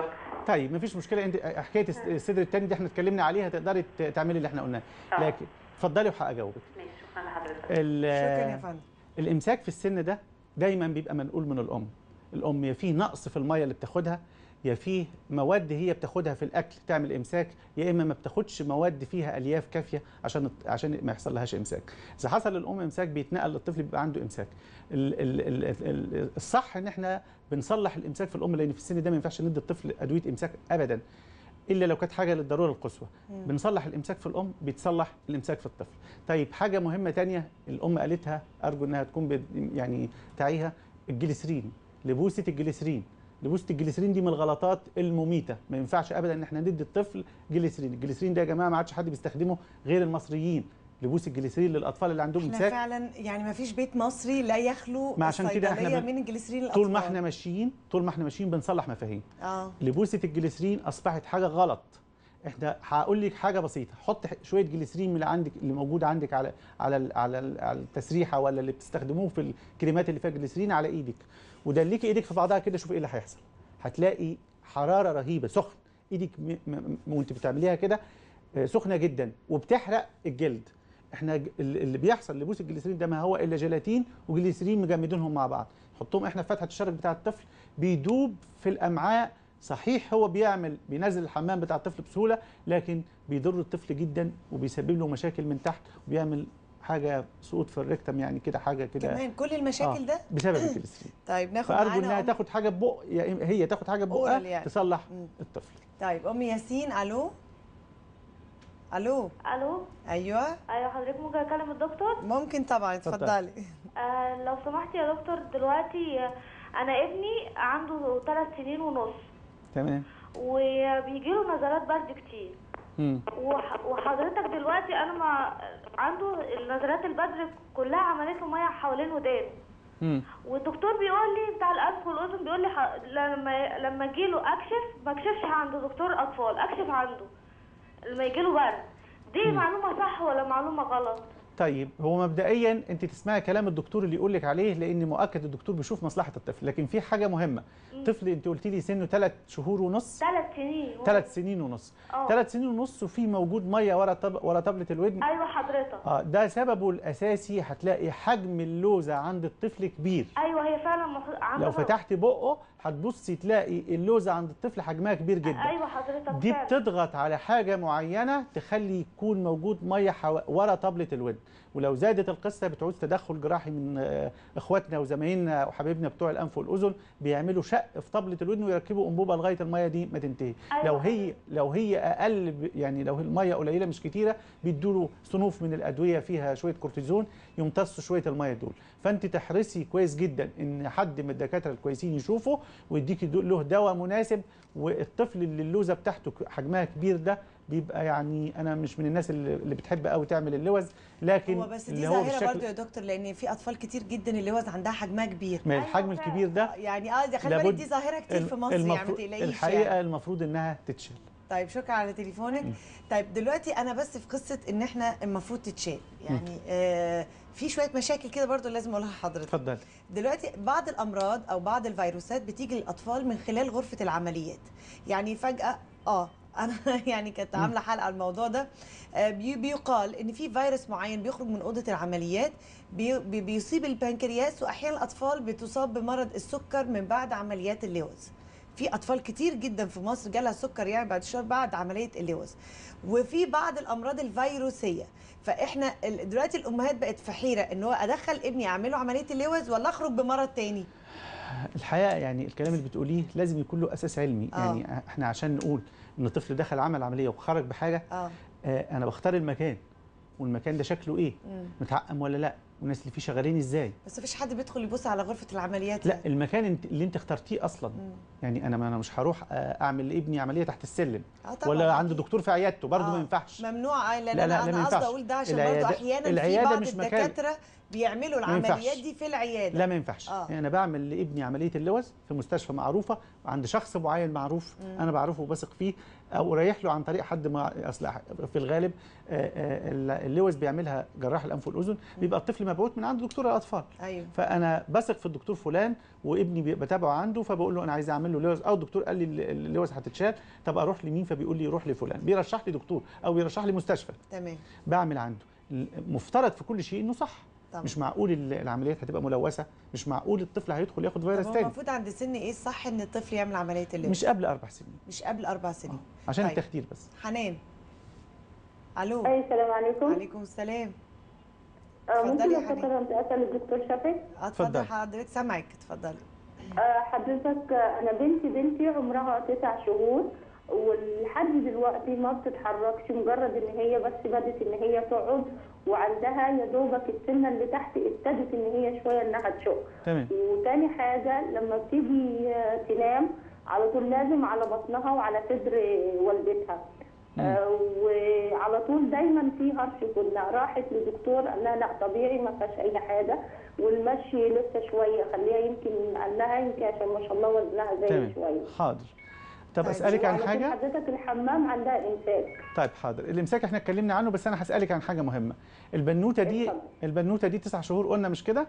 Speaker 2: طيب مفيش مشكله انت حكايه الس- الصدر الثاني دي احنا اتكلمنا عليها تقدري ت- تعملي اللي احنا قلناه
Speaker 4: آه.
Speaker 2: لكن اتفضلي وهجاوبك
Speaker 4: ماشي شكرا لحضرتك
Speaker 2: ال-
Speaker 1: شكرا يا فندم
Speaker 2: الامساك في السن ده دايما بيبقى منقول من الام الام يا فيه نقص في الميه اللي بتاخدها يا فيه مواد هي بتاخدها في الاكل تعمل امساك يا اما ما بتاخدش مواد فيها الياف كافيه عشان عشان ما يحصل لهاش امساك اذا حصل للام امساك بيتنقل للطفل بيبقى عنده امساك ال ال ال ال الصح ان احنا بنصلح الامساك في الام لان في السن ده ما ينفعش ندي الطفل ادويه امساك ابدا الا لو كانت حاجه للضروره القصوى بنصلح الامساك في الام بيتصلح الامساك في الطفل طيب حاجه مهمه تانية الام قالتها ارجو انها تكون بت- يعني تعيها الجليسرين لبوسه الجليسرين لبوسه الجليسرين دي من الغلطات المميته ما ينفعش ابدا ان احنا ندي الطفل جليسرين الجليسرين ده يا جماعه ما عادش حد بيستخدمه غير المصريين لبوس الجليسرين للاطفال اللي عندهم
Speaker 1: احنا
Speaker 2: امساك
Speaker 1: فعلا يعني ما فيش بيت مصري لا يخلو
Speaker 2: ما عشان كده احنا
Speaker 1: الصيدلية
Speaker 2: بن-
Speaker 1: من الجليسرين
Speaker 2: طول
Speaker 1: للأطفال.
Speaker 2: ما احنا ماشيين طول ما احنا ماشيين بنصلح مفاهيم
Speaker 1: اه
Speaker 2: لبوسه الجليسرين اصبحت حاجه غلط احنا هقول لك حاجه بسيطه حط ح- شويه جليسرين من اللي عندك اللي موجود عندك على على ال- على, ال- على التسريحه ولا اللي بتستخدموه في الكريمات اللي فيها جليسرين على ايدك ودلكي ايدك في بعضها كده شوفي ايه اللي هيحصل هتلاقي حراره رهيبه سخن ايدك م- م- م- وانت بتعمليها كده آه، سخنه جدا وبتحرق الجلد احنا ج- ال- اللي بيحصل لبوس الجليسرين ده ما هو الا جيلاتين وجليسرين مجمدينهم مع بعض حطهم احنا في فتحه الشرج بتاع الطفل بيدوب في الامعاء صحيح هو بيعمل بينزل الحمام بتاع الطفل بسهوله لكن بيضر الطفل جدا وبيسبب له مشاكل من تحت وبيعمل حاجه سقوط في الريكتم يعني كده حاجه كده
Speaker 1: كمان كل المشاكل
Speaker 2: آه،
Speaker 1: ده
Speaker 2: بسبب الجليسرين
Speaker 1: طيب ناخد
Speaker 2: فارجو
Speaker 1: معانا
Speaker 2: انها
Speaker 1: أم-
Speaker 2: تاخد حاجه ببق يا إما هي تاخد حاجه
Speaker 1: Oral
Speaker 2: ببقها
Speaker 1: يعني.
Speaker 2: تصلح
Speaker 1: مم.
Speaker 2: الطفل
Speaker 1: طيب ام ياسين الو الو
Speaker 5: الو
Speaker 1: ايوه
Speaker 5: ايوه حضرتك ممكن اكلم الدكتور
Speaker 1: ممكن طبعا
Speaker 2: اتفضل.
Speaker 1: اتفضلي
Speaker 5: آه لو سمحت يا دكتور دلوقتي آه، انا ابني عنده ثلاث سنين ونص
Speaker 2: تمام
Speaker 5: وبيجي له نزلات برد كتير
Speaker 2: مم.
Speaker 5: وح- وحضرتك دلوقتي انا ما عنده نزلات البرد كلها عملت له ميه حوالين ودانه
Speaker 2: مم.
Speaker 5: والدكتور بيقول لي بتاع الانف والاذن بيقول لي ح... لما لما اجي له اكشف ما اكشفش عند دكتور اطفال اكشف عنده لما يجي له برد دي معلومه صح ولا معلومه غلط
Speaker 2: طيب هو مبدئيا انت تسمعي كلام الدكتور اللي يقول لك عليه لان مؤكد الدكتور بيشوف مصلحه الطفل لكن في حاجه مهمه طفل انت قلت لي سنه ثلاث شهور ونص
Speaker 5: ثلاث سنين
Speaker 2: ثلاث سنين ونص
Speaker 5: اه.
Speaker 2: ثلاث سنين ونص وفي موجود ميه ورا طب... ورا طبله الودن
Speaker 5: ايوه حضرتك
Speaker 2: اه ده سببه الاساسي هتلاقي حجم اللوزه عند الطفل كبير
Speaker 5: ايوه هي فعلا مح... عنده
Speaker 2: لو فتحت بقه هتبصي تلاقي اللوزه عند الطفل حجمها كبير جدا
Speaker 5: ايوه حضرتك
Speaker 2: دي
Speaker 5: فعلا.
Speaker 2: بتضغط على حاجه معينه تخلي يكون موجود ميه حو... ورا طبله الودن ولو زادت القصه بتعوز تدخل جراحي من آه، اخواتنا وزمايلنا وحبايبنا بتوع الانف والاذن بيعملوا شق في طبله الودن ويركبوا انبوبه لغايه الميه دي ما تنتهي
Speaker 5: أيوة
Speaker 2: لو هي لو هي اقل ب- يعني لو الميه قليله مش كتيره بيدوا له صنوف من الادويه فيها شويه كورتيزون يمتصوا شويه الميه دول فانت تحرصي كويس جدا ان حد من الدكاتره الكويسين يشوفه ويديكي دو- له دواء مناسب والطفل اللي اللوزه بتاعته ك- حجمها كبير ده بيبقى يعني انا مش من الناس اللي اللي بتحب قوي تعمل اللوز لكن
Speaker 1: هو بس دي
Speaker 2: اللي هو
Speaker 1: ظاهره
Speaker 2: بالشكل
Speaker 1: برضو يا دكتور لان في اطفال كتير جدا اللوز عندها حجمها كبير
Speaker 2: ما
Speaker 5: أيوة
Speaker 2: الحجم
Speaker 5: فعلا.
Speaker 2: الكبير ده
Speaker 1: يعني اه دي خلي بالك
Speaker 2: لابد
Speaker 1: دي ظاهره كتير في
Speaker 2: الم-
Speaker 1: مصر يعني ما
Speaker 2: المفروض-
Speaker 1: تقلقيش
Speaker 2: الحقيقه
Speaker 1: يعني.
Speaker 2: المفروض انها تتشال
Speaker 1: طيب شكرا على تليفونك طيب دلوقتي انا بس في قصه ان احنا المفروض تتشال يعني آه في شويه مشاكل كده برضو لازم اقولها لحضرتك
Speaker 2: اتفضل
Speaker 1: دلوقتي بعض الامراض او بعض الفيروسات بتيجي للاطفال من خلال غرفه العمليات يعني فجاه اه انا يعني كنت عامله حلقه على الموضوع ده آه، بي- بيقال ان في فيروس معين بيخرج من اوضه العمليات بي بي- بيصيب البنكرياس واحيانا الاطفال بتصاب بمرض السكر من بعد عمليات اللوز في اطفال كتير جدا في مصر جالها سكر يعني بعد شهر بعد عمليه اللوز وفي بعض الامراض الفيروسيه فاحنا ال- دلوقتي الامهات بقت في حيره ان هو ادخل ابني اعمله عمليه اللوز ولا اخرج بمرض تاني
Speaker 2: الحقيقه يعني الكلام اللي بتقوليه لازم يكون له اساس علمي
Speaker 1: آه.
Speaker 2: يعني احنا عشان نقول ان الطفل دخل عمل عمليه وخرج بحاجه
Speaker 1: اه
Speaker 2: آه انا بختار المكان والمكان ده شكله ايه
Speaker 1: مم.
Speaker 2: متعقم ولا لا والناس اللي فيه شغالين ازاي
Speaker 1: بس مفيش حد بيدخل يبص على غرفه العمليات
Speaker 2: لا المكان انت اللي انت اخترتيه اصلا
Speaker 1: مم.
Speaker 2: يعني انا ما انا مش هروح آه، اعمل لابني عمليه تحت السلم
Speaker 1: آه طبعاً
Speaker 2: ولا عند
Speaker 1: أكيد.
Speaker 2: دكتور في عيادته برضه
Speaker 1: آه.
Speaker 2: ما ينفعش
Speaker 1: ممنوع آه، لا
Speaker 2: لا،
Speaker 1: لا,
Speaker 2: لا، لا،
Speaker 1: انا
Speaker 2: ما
Speaker 1: قصدي
Speaker 2: ينفعش.
Speaker 1: اقول ده عشان
Speaker 2: العيادة-
Speaker 1: برضه احيانا في
Speaker 2: العيادة
Speaker 1: بعض
Speaker 2: مش مكان.
Speaker 1: الدكاتره بيعملوا
Speaker 2: ما ينفعش.
Speaker 1: العمليات دي في العياده
Speaker 2: لا ما ينفعش
Speaker 1: آه.
Speaker 2: يعني انا بعمل لابني عمليه اللوز في مستشفى معروفه عند شخص معين معروف انا بعرفه وبثق فيه او رايح له عن طريق حد مع اصل في الغالب آه، آه، اللوز بيعملها جراح الانف والاذن بيبقى الطفل ما مبعوث من عند دكتور الاطفال
Speaker 1: ايوه
Speaker 2: فانا بثق في الدكتور فلان وابني بي- بتابعه عنده فبقول له انا عايز اعمل له لوز او الدكتور قال لي ال- اللوز هتتشال طب اروح لمين فبيقول لي روح لفلان بيرشح لي دكتور او بيرشح لي مستشفى
Speaker 1: تمام
Speaker 2: بعمل عنده مفترض في كل شيء انه صح
Speaker 1: طبعا
Speaker 2: مش معقول ال- العمليات هتبقى ملوثه مش معقول الطفل هيدخل ياخد
Speaker 1: طب
Speaker 2: فيروس
Speaker 1: هو
Speaker 2: تاني
Speaker 1: المفروض عند سن ايه الصح ان الطفل يعمل عمليه اللوز
Speaker 2: مش قبل اربع سنين
Speaker 1: مش قبل اربع سنين
Speaker 2: عشان
Speaker 1: طيب.
Speaker 2: التخدير بس
Speaker 1: حنان الو
Speaker 3: اي السلام عليكم
Speaker 1: عليكم السلام
Speaker 3: آه،
Speaker 1: اتفضلي
Speaker 3: ممكن
Speaker 1: يا حنين.
Speaker 3: افكر اسال الدكتور شفيق
Speaker 1: اتفضل
Speaker 2: اتفضل.
Speaker 1: حضرتك سامعك اتفضلي
Speaker 3: آه، حضرتك آه، انا بنتي بنتي عمرها تسع شهور ولحد دلوقتي ما بتتحركش مجرد ان هي بس بدت ان هي تقعد وعندها يا دوبك السنه اللي تحت ابتدت ان هي شويه انها تشق
Speaker 2: تمام
Speaker 3: وتاني حاجه لما بتيجي آه، تنام على طول لازم على بطنها وعلى صدر والدتها آه، وعلى طول دايما في هرش كنا راحت لدكتور قال لها لا طبيعي ما فيهاش اي حاجه والمشي لسه شويه خليها يمكن قال لها يمكن عشان ما شاء الله وزنها زي
Speaker 2: تمام
Speaker 3: شويه
Speaker 2: حاضر طب
Speaker 1: طيب،
Speaker 2: اسالك عن
Speaker 3: وعلى طول
Speaker 2: حاجه
Speaker 3: حضرتك الحمام عندها امساك
Speaker 2: طيب حاضر الامساك احنا اتكلمنا عنه بس انا هسالك عن حاجه مهمه البنوته دي
Speaker 3: اتفضل.
Speaker 2: البنوته دي تسع شهور قلنا مش كده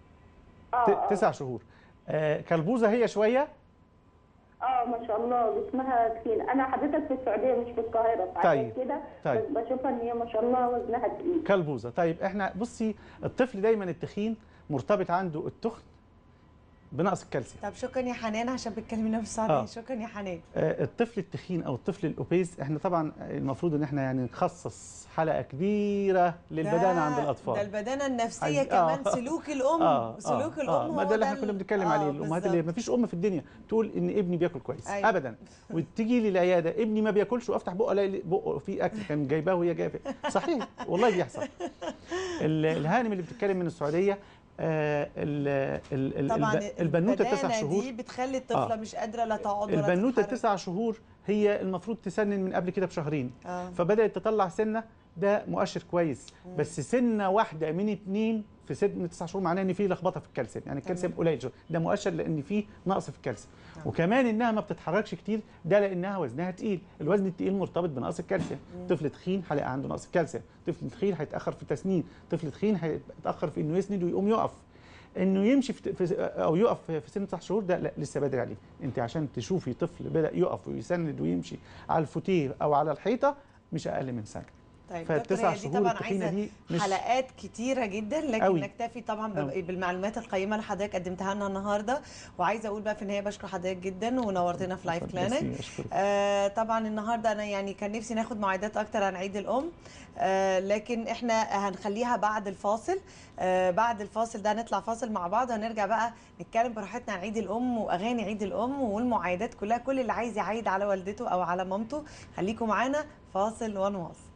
Speaker 3: اه
Speaker 2: ت-
Speaker 3: اه,
Speaker 2: تسع شهور آه كلبوزه هي شويه
Speaker 3: آه ما شاء الله جسمها تخين انا حضرتك في السعوديه مش في القاهره فعشان
Speaker 2: طيب،
Speaker 3: كده
Speaker 2: طيب.
Speaker 3: بس بشوفها ان هي ما شاء الله وزنها تقيل
Speaker 2: كلبوزه طيب احنا بصي الطفل دايما التخين مرتبط عنده التخن بنقص الكالسيوم
Speaker 1: طب شكرا يا حنان عشان بتكلمينا في السعوديه
Speaker 2: آه.
Speaker 1: شكرا يا حنان
Speaker 2: آه، الطفل التخين او الطفل الاوبيز احنا طبعا المفروض ان احنا يعني نخصص حلقه كبيره للبدانه
Speaker 1: ده-
Speaker 2: عند
Speaker 1: ده
Speaker 2: الاطفال
Speaker 1: البدانه النفسيه
Speaker 2: عايز-
Speaker 1: كمان
Speaker 2: آه.
Speaker 1: سلوك الام
Speaker 2: اه
Speaker 1: سلوك
Speaker 2: آه،
Speaker 1: الام
Speaker 2: آه.
Speaker 1: هو
Speaker 2: ما ده اللي احنا
Speaker 1: ال-
Speaker 2: كنا بنتكلم
Speaker 1: آه،
Speaker 2: عليه الامهات اللي
Speaker 1: بالظبط.
Speaker 2: ما فيش ام في الدنيا تقول ان ابني بياكل كويس
Speaker 1: أيوة.
Speaker 2: ابدا وتيجي لي العياده ابني ما بياكلش وافتح بقه الاقي بقه فيه اكل كان جايباه وهي جايبه صحيح والله بيحصل ال- الهانم اللي بتتكلم من السعوديه آه ال- ال- ال-
Speaker 1: طبعا
Speaker 2: الب- البنوته تسع
Speaker 1: البدانة
Speaker 2: شهور
Speaker 1: دي بتخلي الطفله
Speaker 2: آه.
Speaker 1: مش قادره لا تقعد ولا
Speaker 2: البنوته
Speaker 1: تتحرك.
Speaker 2: تسع شهور هي المفروض تسنن من قبل كده بشهرين
Speaker 1: اه
Speaker 2: فبدات تطلع سنه ده مؤشر كويس بس سنه واحده من اتنين في سن تسع شهور معناه ان في لخبطه في الكالسيوم يعني الكالسيوم قليل شوية. ده مؤشر لان في نقص في الكالسيوم
Speaker 1: نعم.
Speaker 2: وكمان انها ما بتتحركش كتير ده لانها وزنها تقيل الوزن التقيل مرتبط بنقص الكالسيوم طفل تخين هيلاقي عنده نقص الكالسيوم طفل تخين هيتاخر في التسنين طفل تخين هيتاخر في انه يسند ويقوم يقف انه يمشي في في- او يقف في سن تسع شهور ده لا لسه بدري عليه انت عشان تشوفي طفل بدا يقف ويسند ويمشي على الفوتيه او على الحيطه مش اقل من سنه
Speaker 1: طيب
Speaker 2: فالتسع
Speaker 1: دكتور هي دي
Speaker 2: شهور
Speaker 1: طبعا
Speaker 2: التخينه
Speaker 1: عايزه
Speaker 2: دي مش
Speaker 1: حلقات كتيرة جدا لكن
Speaker 2: أوي.
Speaker 1: نكتفي طبعا ب-
Speaker 2: أوي.
Speaker 1: بالمعلومات القيمة اللي حضرتك قدمتها لنا النهاردة وعايزة أقول بقى في النهاية بشكر حضرتك جدا ونورتنا في لايف كلينك
Speaker 2: ميرسي، أشكرك.
Speaker 1: آه طبعا النهارده انا يعني كان نفسي ناخد معايدات اكتر عن عيد الام آه لكن احنا هنخليها بعد الفاصل آه بعد الفاصل ده هنطلع فاصل مع بعض هنرجع بقى نتكلم براحتنا عن عيد الام واغاني عيد الام والمعايدات كلها كل اللي عايز يعيد على والدته او على مامته خليكم معانا فاصل ونواصل